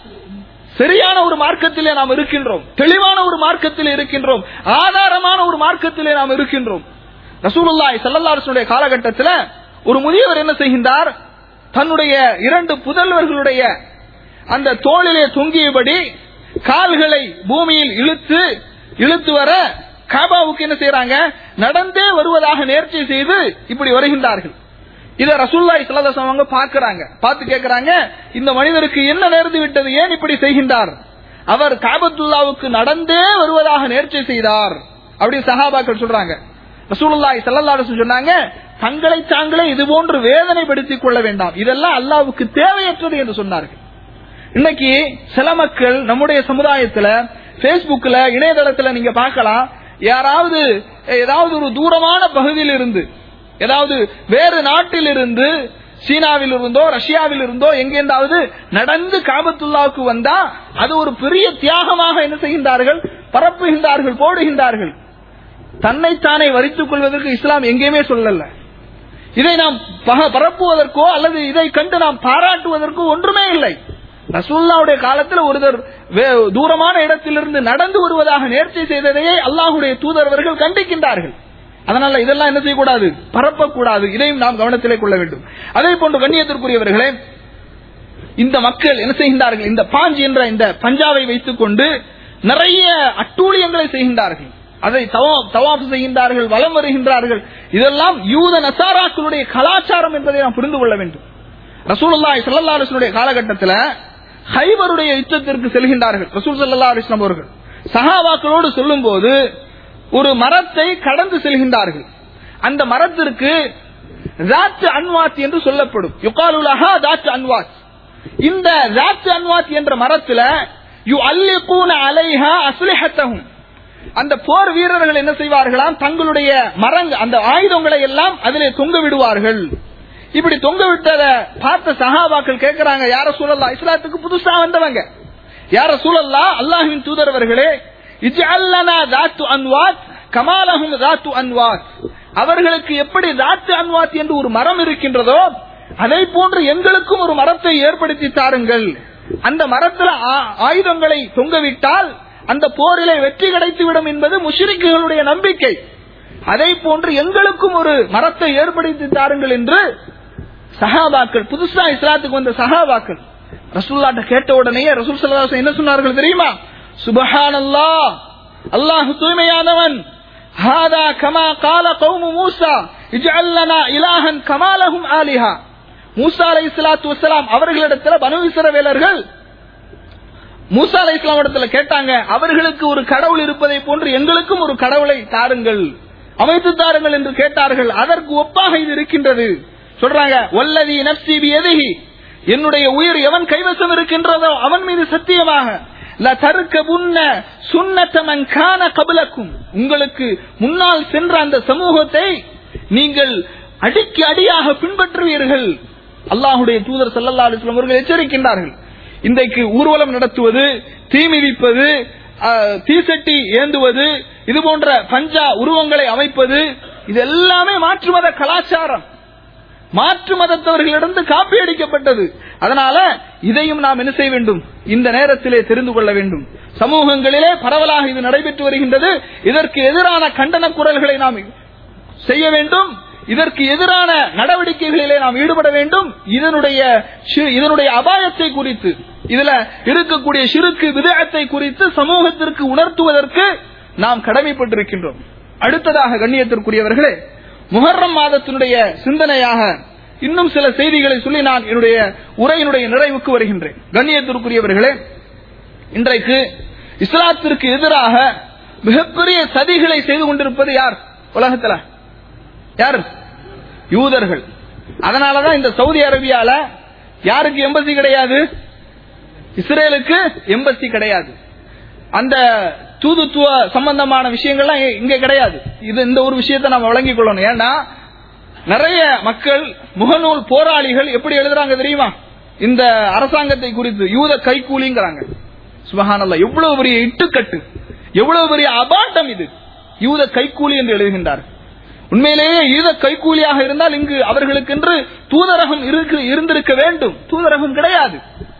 சரியான ஒரு மார்க்கத்திலே நாம் இருக்கின்றோம் தெளிவான ஒரு மார்க்கத்திலே இருக்கின்றோம் ஆதாரமான ஒரு மார்க்கத்திலே நாம் இருக்கின்றோம் ரசூலுல்லாஹி ஸல்லல்லாஹு அலைஹி வஸல்லம் காலகட்டத்தில் ஒரு முதியவர் என்ன செய்கின்றார் தன்னுடைய இரண்டு புதல்வர்களுடைய அந்த தோளிலே தொங்கியபடி கால்களை பூமியில் இழுத்து இழுத்து வர காபாவுக்கு என்ன செய்யறாங்க நடந்தே வருவதாக நேர்ச்சி செய்து இப்படி வருகின்றார்கள் இத ரசூல்லாய் சல்லதாசம் அவங்க பாக்குறாங்க பார்த்து கேட்கறாங்க இந்த மனிதருக்கு என்ன நேர்ந்து விட்டது ஏன் இப்படி செய்கின்றார் அவர் காபத்துல்லாவுக்கு நடந்தே வருவதாக நேர்ச்சி செய்தார் அப்படி சஹாபாக்கள் சொல்றாங்க ரசூலுல்லாஹி ஸல்லல்லாஹு அலைஹி சொன்னாங்க தங்களை தாங்களே இது போன்று வேதனைப்படுத்திக் கொள்ள வேண்டாம் இதெல்லாம் அல்லாவுக்கு தேவையற்றது என்று சொன்னார்கள் இன்னைக்கு சில மக்கள் நம்முடைய சமுதாயத்துல பேஸ்புக்ல இணையதளத்துல நீங்க பார்க்கலாம் யாராவது ஏதாவது ஒரு தூரமான பகுதியில் இருந்து ஏதாவது வேறு நாட்டில் இருந்து சீனாவில் இருந்தோ ரஷ்யாவில் இருந்தோ எங்கேந்தாவது நடந்து காபத்துல்லாவுக்கு வந்தா அது ஒரு பெரிய தியாகமாக என்ன செய்கின்றார்கள் பரப்புகின்றார்கள் போடுகின்றார்கள் தன்னைத்தானே வரித்துக் கொள்வதற்கு இஸ்லாம் எங்கேயுமே சொல்லல இதை நாம் பக- பரப்புவதற்கோ அல்லது இதை கண்டு நாம் பாராட்டுவதற்கோ ஒன்றுமே இல்லை ரசூல்லாவுடைய காலத்தில் ஒருவர் வே- தூரமான இடத்திலிருந்து நடந்து வருவதாக நேர்ச்சி செய்ததையே அல்லாஹுடைய தூதரவர்கள் கண்டிக்கின்றார்கள் அதனால இதெல்லாம் என்ன செய்யக்கூடாது பரப்பக்கூடாது இதையும் நாம் கவனத்திலே கொள்ள வேண்டும் அதே போன்று கண்ணியத்திற்குரியவர்களே இந்த மக்கள் என்ன செய்கின்றார்கள் இந்த பாஞ்சி என்ற இந்த பஞ்சாவை வைத்துக் கொண்டு நிறைய அட்டூழியங்களை செய்கின்றார்கள் அதை தவா- தவாப் செய்கின்றார்கள் வலம் வருகின்றார்கள் இதெல்லாம் யூத நசாராக்களுடைய கலாச்சாரம் என்பதை நாம் புரிந்து கொள்ள வேண்டும் ரசூலுல்லாஹி ஸல்லல்லாஹு அலைஹி வஸல்லம் காலகட்டத்தில் ஹைபருடைய யுத்தத்திற்கு செல்கின்றார்கள் ரசூல் ஸல்லல்லாஹு அலைஹி வஸல்லம் அவர்கள் சஹாபாக்களோடு சொல்லும்போது ஒரு மரத்தை கடந்து செல்கின்றார்கள் அந்த மரத்திற்கு ஜாத்து அன்வாத் என்று சொல்லப்படும் யுகாலுலஹா தாத்து அன்வாத் இந்த ஜாத்து அன்வாத் என்ற மரத்துல யு அல்லிகூன அலைஹா அஸ்லிஹத்தஹும் அந்த போர் வீரர்கள் என்ன செய்வார்களாம் தங்களுடைய மரங்க அந்த ஆயுதங்களை எல்லாம் அதிலே தொங்க விடுவார்கள் இப்படி தொங்க விட்டத பார்த்த சஹாபாக்கள் கேட்கிறாங்க யார சூழல்லா இஸ்லாத்துக்கு புதுசா வந்தவங்க யார சூழல்லா அல்லாஹ்வின் தூதரவர்களே இஜ்அல்லனா தாத்து அன்வாத் கமாலஹும் தாத்து அன்வாத் அவர்களுக்கு எப்படி தாத்து அன்வாத் என்று ஒரு மரம் இருக்கின்றதோ அதை போன்று எங்களுக்கும் ஒரு மரத்தை ஏற்படுத்தி தாருங்கள் அந்த மரத்துல ஆ- ஆயுதங்களை தொங்கவிட்டால் அந்த போரிலே வெற்றி கிடைத்துவிடும் என்பது முஷ்ரிக்குகளுடைய நம்பிக்கை அதை போன்று எங்களுக்கும் ஒரு மரத்தை ஏற்படுத்தி தாருங்கள் என்று சஹாபாக்கள் புதுசா இஸ்லாத்துக்கு வந்த சஹாபாக்கள் ரசூல்லாட்ட கேட்ட உடனே ரசூல் ஸல்லல்லாஹு அலைஹி என்ன சொன்னார்கள் தெரியுமா சுபஹானல்லாஹ் அல்லாஹ் தூய்மையானவன் ஹாதா கமா கால கௌமு மூசா இஜ்அல் லனா இலாஹன் கமா லஹும் ஆலிஹா மூசா அலைஹிஸ்ஸலாத்து வஸ்ஸலாம் அவர்களிடத்தில் பனு இஸ்ரவேலர்கள் மூசா அலை இஸ்லாம் இடத்துல கேட்டாங்க அவர்களுக்கு ஒரு கடவுள் இருப்பதை போன்று எங்களுக்கும் ஒரு கடவுளை தாருங்கள் அமைத்து தாருங்கள் என்று கேட்டார்கள் அதற்கு ஒப்பாக இது இருக்கின்றது சொல்றாங்க வல்லதி நப்சி எதுகி என்னுடைய உயிர் எவன் கைவசம் இருக்கின்றதோ அவன் மீது சத்தியமாக ல தருக்க புன்ன சுன்னத்தமன் கான கபலக்கும் உங்களுக்கு முன்னால் சென்ற அந்த சமூகத்தை நீங்கள் அடிக்கு அடியாக பின்பற்றுவீர்கள் அல்லாஹுடைய தூதர் ஸல்லல்லாஹு அலைஹி வஸல்லம் அவர்கள் எச்சரிக்கின்றார்கள் இன்றைக்கு ஊர்வலம் நடத்துவது தீ மிதிப்பது அஹ், தீசட்டி ஏந்துவது இது போன்ற பஞ்சா உருவங்களை அமைப்பது இது எல்லாமே மாற்று மத கலாச்சாரம் மாற்று மதத்தவர்களிடந்து காப்பி அடிக்கப்பட்டது அதனால இதையும் நாம் என்ன செய்ய வேண்டும் இந்த நேரத்திலே தெரிந்து கொள்ள வேண்டும் சமூகங்களிலே பரவலாக இது நடைபெற்று வருகின்றது இதற்கு எதிரான கண்டன குரல்களை நாம் செய்ய வேண்டும் இதற்கு எதிரான நடவடிக்கைகளிலே நாம் ஈடுபட வேண்டும் இதனுடைய ஷி- இதனுடைய அபாயத்தை குறித்து இதுல இருக்கக்கூடிய சிறுக்கு விதயத்தை குறித்து சமூகத்திற்கு உணர்த்துவதற்கு நாம் கடமைப்பட்டிருக்கின்றோம் அடுத்ததாக கண்ணியத்திற்குரியவர்களே முஹர்ரம் மாதத்தினுடைய சிந்தனையாக இன்னும் சில செய்திகளை சொல்லி நான் என்னுடைய உரையினுடைய நிறைவுக்கு வருகின்றேன் கண்ணியத்திற்குரியவர்களே இன்றைக்கு இஸ்லாத்திற்கு எதிராக மிகப்பெரிய சதிகளை செய்து கொண்டிருப்பது யார் உலகத்துல யார் யூதர்கள் அதனாலதான் இந்த சவுதி அரேபியால யாருக்கு எம்பசி கிடையாது இஸ்ரேலுக்கு எம்பசி கிடையாது அந்த தூதுத்துவ சம்பந்தமான விஷயங்கள்லாம் இ- இங்க கிடையாது இது இந்த ஒரு விஷயத்தை நம்ம வழங்கிக் கொள்ளணும் ஏன்னா நிறைய மக்கள் முகநூல் போராளிகள் எப்படி எழுதுறாங்க தெரியுமா இந்த அரசாங்கத்தை குறித்து யூத கைக்கூலிங்கிறாங்க சுபஹானல்லா எவ்வளவு பெரிய இட்டுக்கட்டு எவ்வளவு பெரிய அபாண்டம் இது யூத கைக்கூலி என்று எழுதுகின்றார் உண்மையிலேயே யூத கைக்கூலியாக இருந்தால் இங்கு அவர்களுக்கென்று தூதரகம் இருக்கு இருந்திருக்க வேண்டும் தூதரகம் கிடையாது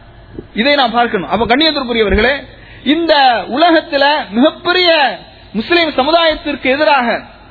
இதை நாம் பார்க்கணும் அப்ப கண்ணியத்திற்குரியவர்களே இந்த உலகத்துல மிகப்பெரிய முஸ்லிம் சமுதாயத்திற்கு எதிராக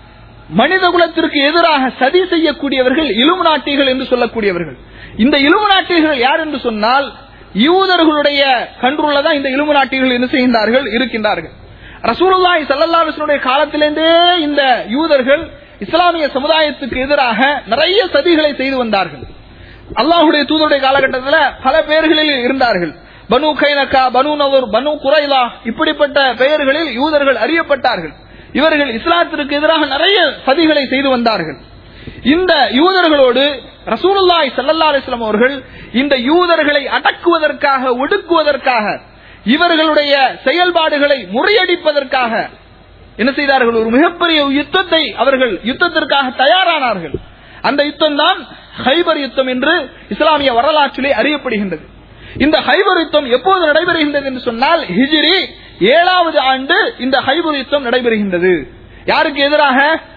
மனித குலத்திற்கு எதிராக சதி செய்யக்கூடியவர்கள் இலுமினாட்டிகள் என்று சொல்லக்கூடியவர்கள் இந்த இலுமினாட்டிகள் யார் என்று சொன்னால் யூதர்களுடைய கண்ட்ரோல்ல தான் இந்த இலுமினாட்டிகள் என்ன செய்கின்றார்கள் இருக்கின்றார்கள் ரசூலுல்லாஹி ஸல்லல்லாஹு அலைஹி வஸல்லம் காலத்திலிருந்தே இந்த யூதர்கள் இஸ்லாமிய சமுதாயத்துக்கு எதிராக நிறைய சதிகளை செய்து வந்தார்கள் அல்லாஹுடைய தூதருடைய காலகட்டத்தில் பல பெயர்களில் இருந்தார்கள் பனு கைனக்கா பனு நவர் பனு குரைலா இப்படிப்பட்ட பெயர்களில் யூதர்கள் அறியப்பட்டார்கள் இவர்கள் இஸ்லாத்திற்கு எதிராக நிறைய சதிகளை செய்து வந்தார்கள் இந்த யூதர்களோடு ரசூலுல்லாஹி ஸல்லல்லாஹு அலைஹி வஸல்லம் அவர்கள் இந்த யூதர்களை அடக்குவதற்காக ஒடுக்குவதற்காக இவர்களுடைய செயல்பாடுகளை முறியடிப்பதற்காக என்ன செய்தார்கள் ஒரு மிகப்பெரிய யுத்தத்தை அவர்கள் யுத்தத்திற்காக தயாரானார்கள் அந்த யுத்தம் தான் ஹைபர் யுத்தம் என்று இஸ்லாமிய வரலாற்றிலே அறியப்படுகின்றது இந்த ஹைபர் யுத்தம் எப்போது நடைபெறுகின்றது என்று சொன்னால் ஹிஜ்ரி ஏழாவது ஆண்டு இந்த ஹைபர் யுத்தம் நடைபெறுகின்றது யாருக்கு எதிராக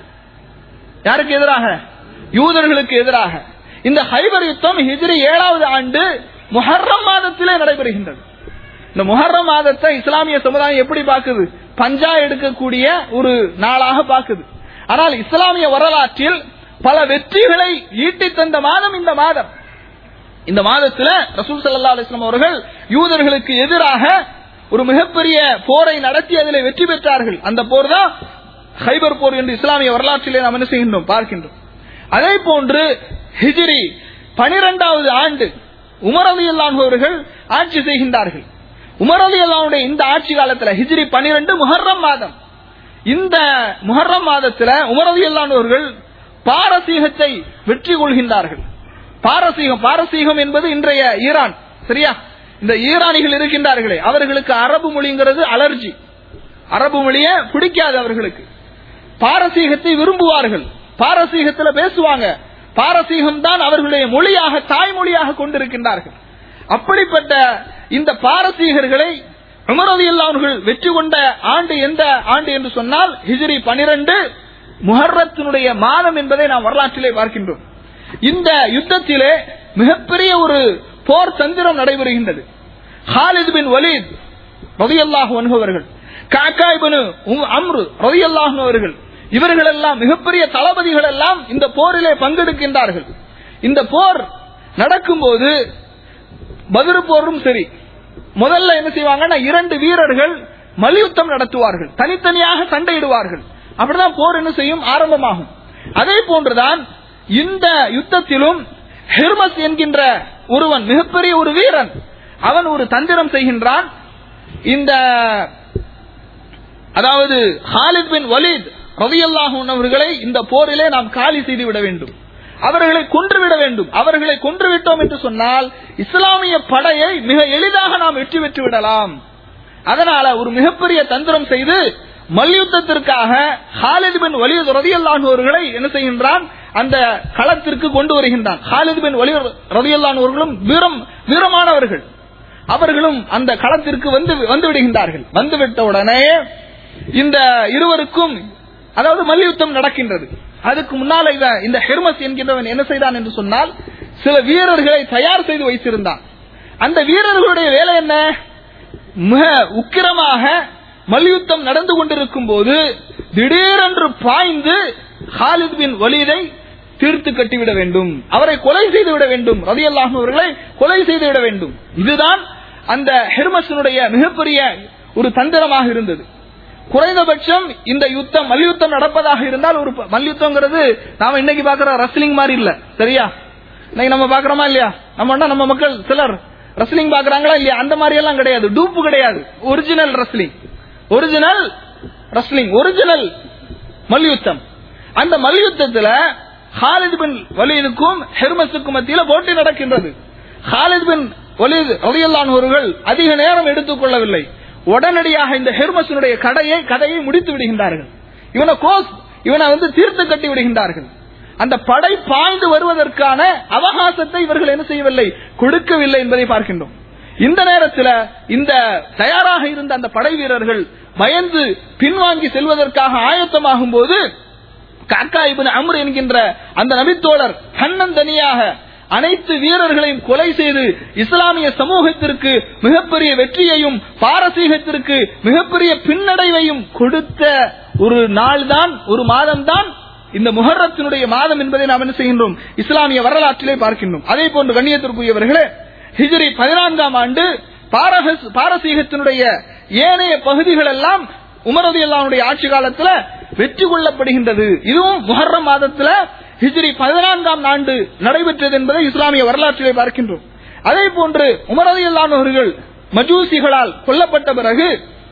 யாருக்கு எதிராக யூதர்களுக்கு எதிராக இந்த ஹைபர் யுத்தம் ஹிஜ்ரி ஏழாவது ஆண்டு முஹர்ரம் மாதத்திலே நடைபெறுகின்றது இந்த முஹர்ரம் மாதத்தை இஸ்லாமிய சமுதாயம் எப்படி பார்க்குது பஞ்சா எடுக்கக்கூடிய ஒரு நாளாக பார்க்குது ஆனால் இஸ்லாமிய வரலாற்றில் பல வெற்றிகளை ஈட்டி தந்த மாதம் இந்த மாதம் இந்த மாதத்துல ரசூல் சல்லா அலிஸ்லாம் அவர்கள் யூதர்களுக்கு எதிராக ஒரு மிகப்பெரிய போரை நடத்தி அதில் வெற்றி பெற்றார்கள் அந்த போர் தான் ஹைபர் போர் என்று இஸ்லாமிய வரலாற்றிலே நாம் என்ன செய்கின்றோம் பார்க்கின்றோம் அதே போன்று ஹிஜ்ரி பனிரெண்டாவது ஆண்டு உமர் அலி அவர்கள் ஆட்சி செய்கின்றார்கள் உமர் அலி அல்லாவுடைய இந்த ஆட்சி காலத்துல ஹிஜ்ரி பனிரெண்டு முஹர்ரம் மாதம் இந்த முஹர்ரம் மாதத்துல உமர் அலி அவர்கள் பாரசீகத்தை வெற்றி கொள்கின்றார்கள் பாரசீகம் பாரசீகம் என்பது இன்றைய ஈரான் சரியா இந்த ஈரானிகள் இருக்கின்றார்களே அவர்களுக்கு அரபு மொழிங்கிறது அலர்ஜி அரபு மொழிய பிடிக்காது அவர்களுக்கு பாரசீகத்தை விரும்புவார்கள் பாரசீகத்துல பேசுவாங்க பாரசீகம் தான் அவர்களுடைய மொழியாக தாய்மொழியாக கொண்டிருக்கின்றார்கள் அப்படிப்பட்ட இந்த பாரசீகர்களை உமரதி அவர்கள் வெற்றி கொண்ட ஆண்டு எந்த ஆண்டு என்று சொன்னால் ஹிஜ்ரி பனிரெண்டு முஹர்ரத்தினுடைய மாதம் என்பதை நாம் வரலாற்றிலே பார்க்கின்றோம் இந்த யுத்தத்திலே மிகப்பெரிய ஒரு போர் தந்திரம் நடைபெறுகின்றது ஹாலித் பின் வலீத் ரதியல்லாஹு அனுபவர்கள் காக்காய்பனு அம்ரு ரதியல்லாஹு அவர்கள் இவர்கள் எல்லாம் மிகப்பெரிய தளபதிகள் எல்லாம் இந்த போரிலே பங்கெடுக்கின்றார்கள் இந்த போர் நடக்கும்போது பதிரு போரும் சரி முதல்ல என்ன செய்வாங்கன்னா இரண்டு வீரர்கள் மல்யுத்தம் நடத்துவார்கள் தனித்தனியாக சண்டையிடுவார்கள் அப்படிதான் போர் என்ன செய்யும் ஆரம்பமாகும் அதே போன்றுதான் இந்த யுத்தத்திலும் ஹெர்மஸ் என்கின்ற ஒருவன் மிகப்பெரிய ஒரு வீரன் அவன் ஒரு தந்திரம் செய்கின்றான் இந்த அதாவது ஹாலித் பின் வலீத் ரவியல்லாஹூன் அவர்களை இந்த போரிலே நாம் காலி செய்து விட வேண்டும் அவர்களை கொன்றுவிட வேண்டும் அவர்களை கொன்றுவிட்டோம் என்று சொன்னால் இஸ்லாமிய படையை மிக எளிதாக நாம் வெற்றி பெற்று விடலாம் அதனால ஒரு மிகப்பெரிய தந்திரம் செய்து மல்யுத்தத்திற்காக ஹாலித் பின் வலியுத் ரதியல்லான் அவர்களை என்ன செய்கின்றான் அந்த களத்திற்கு கொண்டு வருகின்றான் ஹாலித் பின் வலி ரதியல்லான் அவர்களும் வீரம் வீரமானவர்கள் அவர்களும் அந்த களத்திற்கு வந்து வந்து விடுகின்றார்கள் வந்துவிட்ட உடனே இந்த இருவருக்கும் அதாவது மல்யுத்தம் நடக்கின்றது அதுக்கு முன்னால இவன் இந்த ஹெர்மஸ் என்கின்றவன் என்ன செய்தான் என்று சொன்னால் சில வீரர்களை தயார் செய்து வைத்திருந்தான் அந்த வீரர்களுடைய வேலை என்ன மிக உக்கிரமாக மல்யுத்தம் நடந்து கொண்டிருக்கும் போது திடீரென்று பாய்ந்து ஹாலித் பின் வலீதை தீர்த்து கட்டிவிட வேண்டும் அவரை கொலை செய்து விட வேண்டும் ரதி அவர்களை கொலை செய்து விட வேண்டும் இதுதான் அந்த ஹெர்மஸனுடைய மிகப்பெரிய ஒரு தந்திரமாக இருந்தது குறைந்தபட்சம் இந்த யுத்தம் மல்யுத்தம் நடப்பதாக இருந்தால் ஒரு ப- மல்யுத்தம்ங்கிறது நாம இன்னைக்கு பாக்குற ரஸ்லிங் மாதிரி இல்ல சரியா இன்னைக்கு நம்ம பாக்குறோமா இல்லையா நம்ம நம்ம மக்கள் சிலர் ரஸ்லிங் பாக்குறாங்களா இல்லையா அந்த மாதிரி எல்லாம் கிடையாது டூப்பு கிடையாது original wrestling original wrestling original மல்யுத்தம் அந்த மல்யுத்தத்துல ஹாலித் பின் வலீதுக்கும் ஹெர்மஸுக்கும் மத்தியில போட்டி நடக்கின்றது ஹாலித் பின் வலீத் ரலியல்லாஹு அவர்கள் அதிக நேரம் எடுத்துக் கொள்ளவில்லை உடனடியாக இந்த ஹெர்மஸனுடைய கடையை கதையை முடித்து விடுகின்றார்கள் இவனை கோஸ் இவனை வந்து தீர்த்து கட்டி விடுகின்றார்கள் அந்த படை பாய்ந்து வருவதற்கான அவகாசத்தை இவர்கள் என்ன செய்யவில்லை கொடுக்கவில்லை என்பதை பார்க்கின்றோம் இந்த நேரத்தில் இந்த தயாராக இருந்த அந்த படை வீரர்கள் பயந்து பின்வாங்கி செல்வதற்காக ஆயத்தமாகும் போது காக்கா இபின் அம்ர் என்கின்ற அந்த நபித்தோழர் தன்னந்தனியாக அனைத்து வீரர்களையும் கொலை செய்து இஸ்லாமிய சமூகத்திற்கு மிகப்பெரிய வெற்றியையும் பாரசீகத்திற்கு மிகப்பெரிய பின்னடைவையும் கொடுத்த ஒரு நாள் தான் ஒரு மாதம் தான் இந்த முஹர்ரத்தினுடைய மாதம் என்பதை நாம் என்ன செய்கின்றோம் இஸ்லாமிய வரலாற்றிலே பார்க்கின்றோம் அதே போன்று கண்ணியத்திற்குரியவர்களே ஹிஜ்ரி பதினான்காம் ஆண்டு பாரகஸ்- பாரசீகத்தினுடைய ஏனைய பகுதிகள் எல்லாம் உமரது அல்லாவுடைய ஆட்சி காலத்துல வெற்றி கொள்ளப்படுகின்றது இதுவும் முஹர்ரம் மாதத்துல ஹிஜ்ரி பதினான்காம் ஆண்டு நடைபெற்றது என்பதை இஸ்லாமிய வரலாற்றிலே பார்க்கின்றோம் அதே போன்று உமரது அல்லானவர்கள் மஜூசிகளால் கொல்லப்பட்ட பிறகு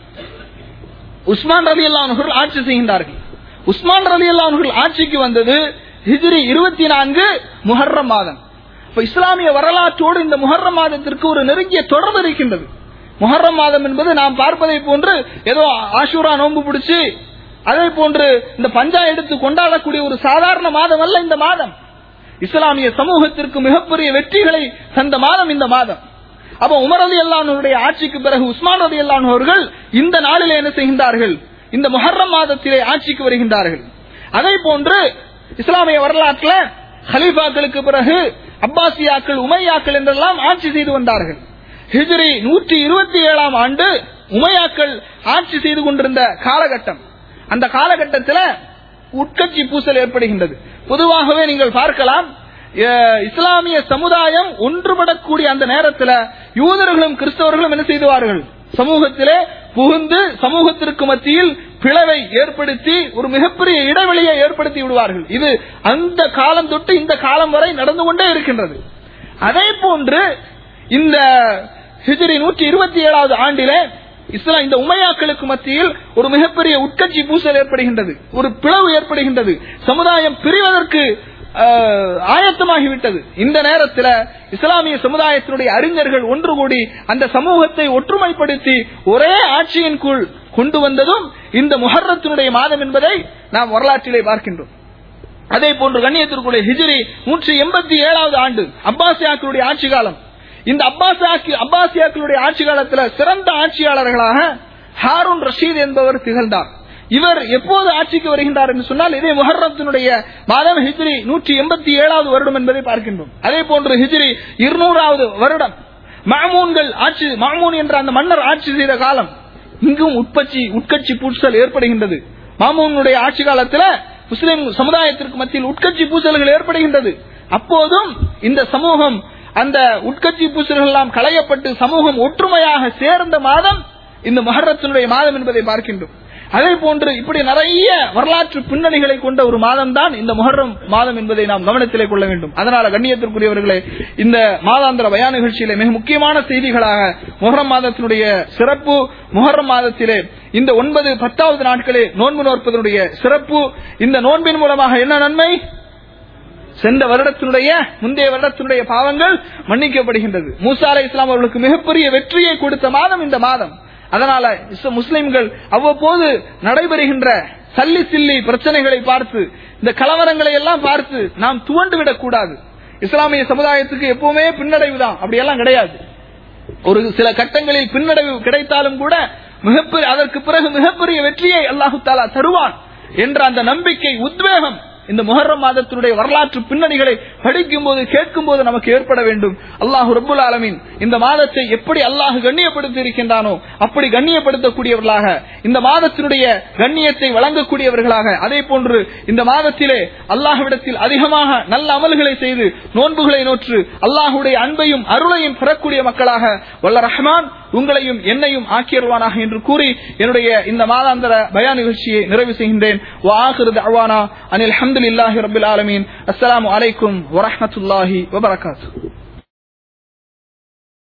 உஸ்மான் ரலி அல்லானவர்கள் ஆட்சி செய்கின்றார்கள் உஸ்மான் ரலி அல்லானவர்கள் ஆட்சிக்கு வந்தது ஹிஜ்ரி இருபத்தி நான்கு முஹர்ரம் மாதம் இப்ப இஸ்லாமிய வரலாற்றோடு இந்த முஹர்ரம் மாதத்திற்கு ஒரு நெருங்கிய தொடர்பு இருக்கின்றது முஹர்ரம் மாதம் என்பது நாம் பார்ப்பதை போன்று ஏதோ ஆஷூரா நோன்பு பிடிச்சு அதே போன்று இந்த பஞ்சா எடுத்து கொண்டாடக்கூடிய ஒரு சாதாரண மாதம் அல்ல இந்த மாதம் இஸ்லாமிய சமூகத்திற்கு மிகப்பெரிய வெற்றிகளை தந்த மாதம் இந்த மாதம் அப்ப உமர் அலி அல்லானுடைய ஆட்சிக்கு பிறகு உஸ்மான் அலி அல்லான் அவர்கள் இந்த நாளிலே என்ன செய்கின்றார்கள் இந்த முஹர்ரம் மாதத்திலே ஆட்சிக்கு வருகின்றார்கள் அதே போன்று இஸ்லாமிய வரலாற்றில் ஹலீஃபாக்களுக்கு பிறகு அப்பாசியாக்கள் உமையாக்கள் என்றெல்லாம் ஆட்சி செய்து வந்தார்கள் ஹிஜ்ரி நூற்றி இருபத்தி ஏழாம் ஆண்டு உமையாக்கள் ஆட்சி செய்து கொண்டிருந்த காலகட்டம் அந்த காலகட்டத்தில் உட்கட்சி பூசல் ஏற்படுகின்றது பொதுவாகவே நீங்கள் பார்க்கலாம் அஹ், இஸ்லாமிய சமுதாயம் ஒன்றுபடக்கூடிய அந்த நேரத்தில் யூதர்களும் கிறிஸ்தவர்களும் என்ன செய்துவார்கள் சமூகத்திலே புகுந்து சமூகத்திற்கு மத்தியில் பிளவை ஏற்படுத்தி ஒரு மிகப்பெரிய இடைவெளியை ஏற்படுத்தி விடுவார்கள் இது அந்த காலம் தொட்டு இந்த காலம் வரை நடந்து கொண்டே இருக்கின்றது அதே போன்று இந்த ஹிஜ்ரி நூற்றி இருபத்தி ஏழாவது ஆண்டிலே இஸ்லாம் இந்த உமையாக்களுக்கு மத்தியில் ஒரு மிகப்பெரிய உட்கட்சி பூசல் ஏற்படுகின்றது ஒரு பிளவு ஏற்படுகின்றது சமுதாயம் பிரிவதற்கு ஆஹ், ஆயத்தமாகிவிட்டது இந்த நேரத்தில் இஸ்லாமிய சமுதாயத்தினுடைய அறிஞர்கள் ஒன்று கூடி அந்த சமூகத்தை ஒற்றுமைப்படுத்தி ஒரே ஆட்சியின் கீழ் கொண்டு வந்ததும் இந்த முஹர்ரத்தினுடைய மாதம் என்பதை நாம் வரலாற்றிலே பார்க்கின்றோம் அதே போன்று கண்ணியத்திற்குரிய ஹிஜ்ரி நூற்றி எண்பத்தி ஏழாவது ஆண்டு அப்பாசியாக்களுடைய ஆட்சி காலம் இந்த அப்பாசியாக்கி அப்பாசியாக்களுடைய ஆட்சி காலத்தில் சிறந்த ஆட்சியாளர்களாக ஹாரூன் ரஷீத் என்பவர் திகழ்ந்தார் இவர் எப்போது ஆட்சிக்கு வருகின்றார் என்று சொன்னால் இதே முஹர்ரத்தினுடைய மாதம் ஹிஜ்ரி நூற்றி எண்பத்தி ஏழாவது வருடம் என்பதை பார்க்கின்றோம் அதே போன்று ஹிஜ்ரி இருநூறாவது வருடம் மாமூன்கள் ஆட்சி மாமூன் என்ற அந்த மன்னர் ஆட்சி செய்த காலம் இங்கும் உட்பட்சி உட்கட்சி பூசல் ஏற்படுகின்றது மாமூனுடைய ஆட்சி காலத்தில் முஸ்லிம் சமுதாயத்திற்கு மத்தியில் உட்கட்சி பூசல்கள் ஏற்படுகின்றது அப்போதும் இந்த சமூகம் அந்த உட்கட்சி பூசல்கள் எல்லாம் களையப்பட்டு சமூகம் ஒற்றுமையாக சேர்ந்த மாதம் இந்த மகரத்தினுடைய மாதம் என்பதை பார்க்கின்றோம் அதே போன்று இப்படி நிறைய வரலாற்று பின்னணிகளை கொண்ட ஒரு மாதம் தான் இந்த முஹர்ரம் மாதம் என்பதை நாம் கவனத்திலே கொள்ள வேண்டும் அதனால கண்ணியத்திற்குரியவர்களே இந்த மாதாந்திர பயா நிகழ்ச்சியிலே மிக முக்கியமான செய்திகளாக முஹர்ரம் மாதத்தினுடைய சிறப்பு முஹர்ரம் மாதத்திலே இந்த ஒன்பது பத்தாவது நாட்களே நோன்பு நோற்பதனுடைய சிறப்பு இந்த நோன்பின் மூலமாக என்ன நன்மை சென்ற வருடத்தினுடைய முந்தைய வருடத்தினுடைய பாவங்கள் மன்னிக்கப்படுகின்றது மூசா அலை இஸ்லாம் அவர்களுக்கு மிகப்பெரிய வெற்றியை கொடுத்த மாதம் இந்த மாதம் அதனால இஸ்ல- முஸ்லிம்கள் அவ்வப்போது நடைபெறுகின்ற சல்லி சில்லி பிரச்சனைகளை பார்த்து இந்த கலவரங்களை எல்லாம் பார்த்து நாம் துவண்டு விடக்கூடாது இஸ்லாமிய சமுதாயத்துக்கு எப்பவுமே பின்னடைவு தான் அப்படியெல்லாம் கிடையாது ஒரு சில கட்டங்களில் பின்னடைவு கிடைத்தாலும் கூட மிகப்பெரிய அதற்கு பிறகு மிகப்பெரிய வெற்றியை அல்லாஹு தாலா தருவான் என்ற அந்த நம்பிக்கை உத்வேகம் இந்த முஹர்ரம் மாதத்தினுடைய வரலாற்று பின்னணிகளை படிக்கும் போது கேட்கும் போது நமக்கு ஏற்பட வேண்டும் அல்லாஹு ரப்புல் ஆலமீன் இந்த மாதத்தை எப்படி அல்லாஹ் கண்ணியப்படுத்தி இருக்கின்றானோ அப்படி கண்ணியப்படுத்தக்கூடியவர்களாக இந்த மாதத்தினுடைய கண்ணியத்தை வழங்கக்கூடியவர்களாக அதே போன்று இந்த மாதத்திலே அல்லாஹ்விடத்தில் அதிகமாக நல்ல அமல்களை செய்து நோன்புகளை நோற்று அல்லாஹுடைய அன்பையும் அருளையும் பெறக்கூடிய மக்களாக வல்ல ரஹ்மான் உங்களையும் என்னையும் ஆக்கியருவானாக என்று கூறி என்னுடைய இந்த மாதாந்தர பயான் நிகழ்ச்சியை நிறைவு செய்கின்றேன் வாஹிரு தஅவானா அனில் ஹம்துலில்லாஹி ரப்பில் ஆலமீன் அஸ்ஸலாமு அலைக்கும் வரஹ்மத்துல்லாஹி வபரகாத்துஹு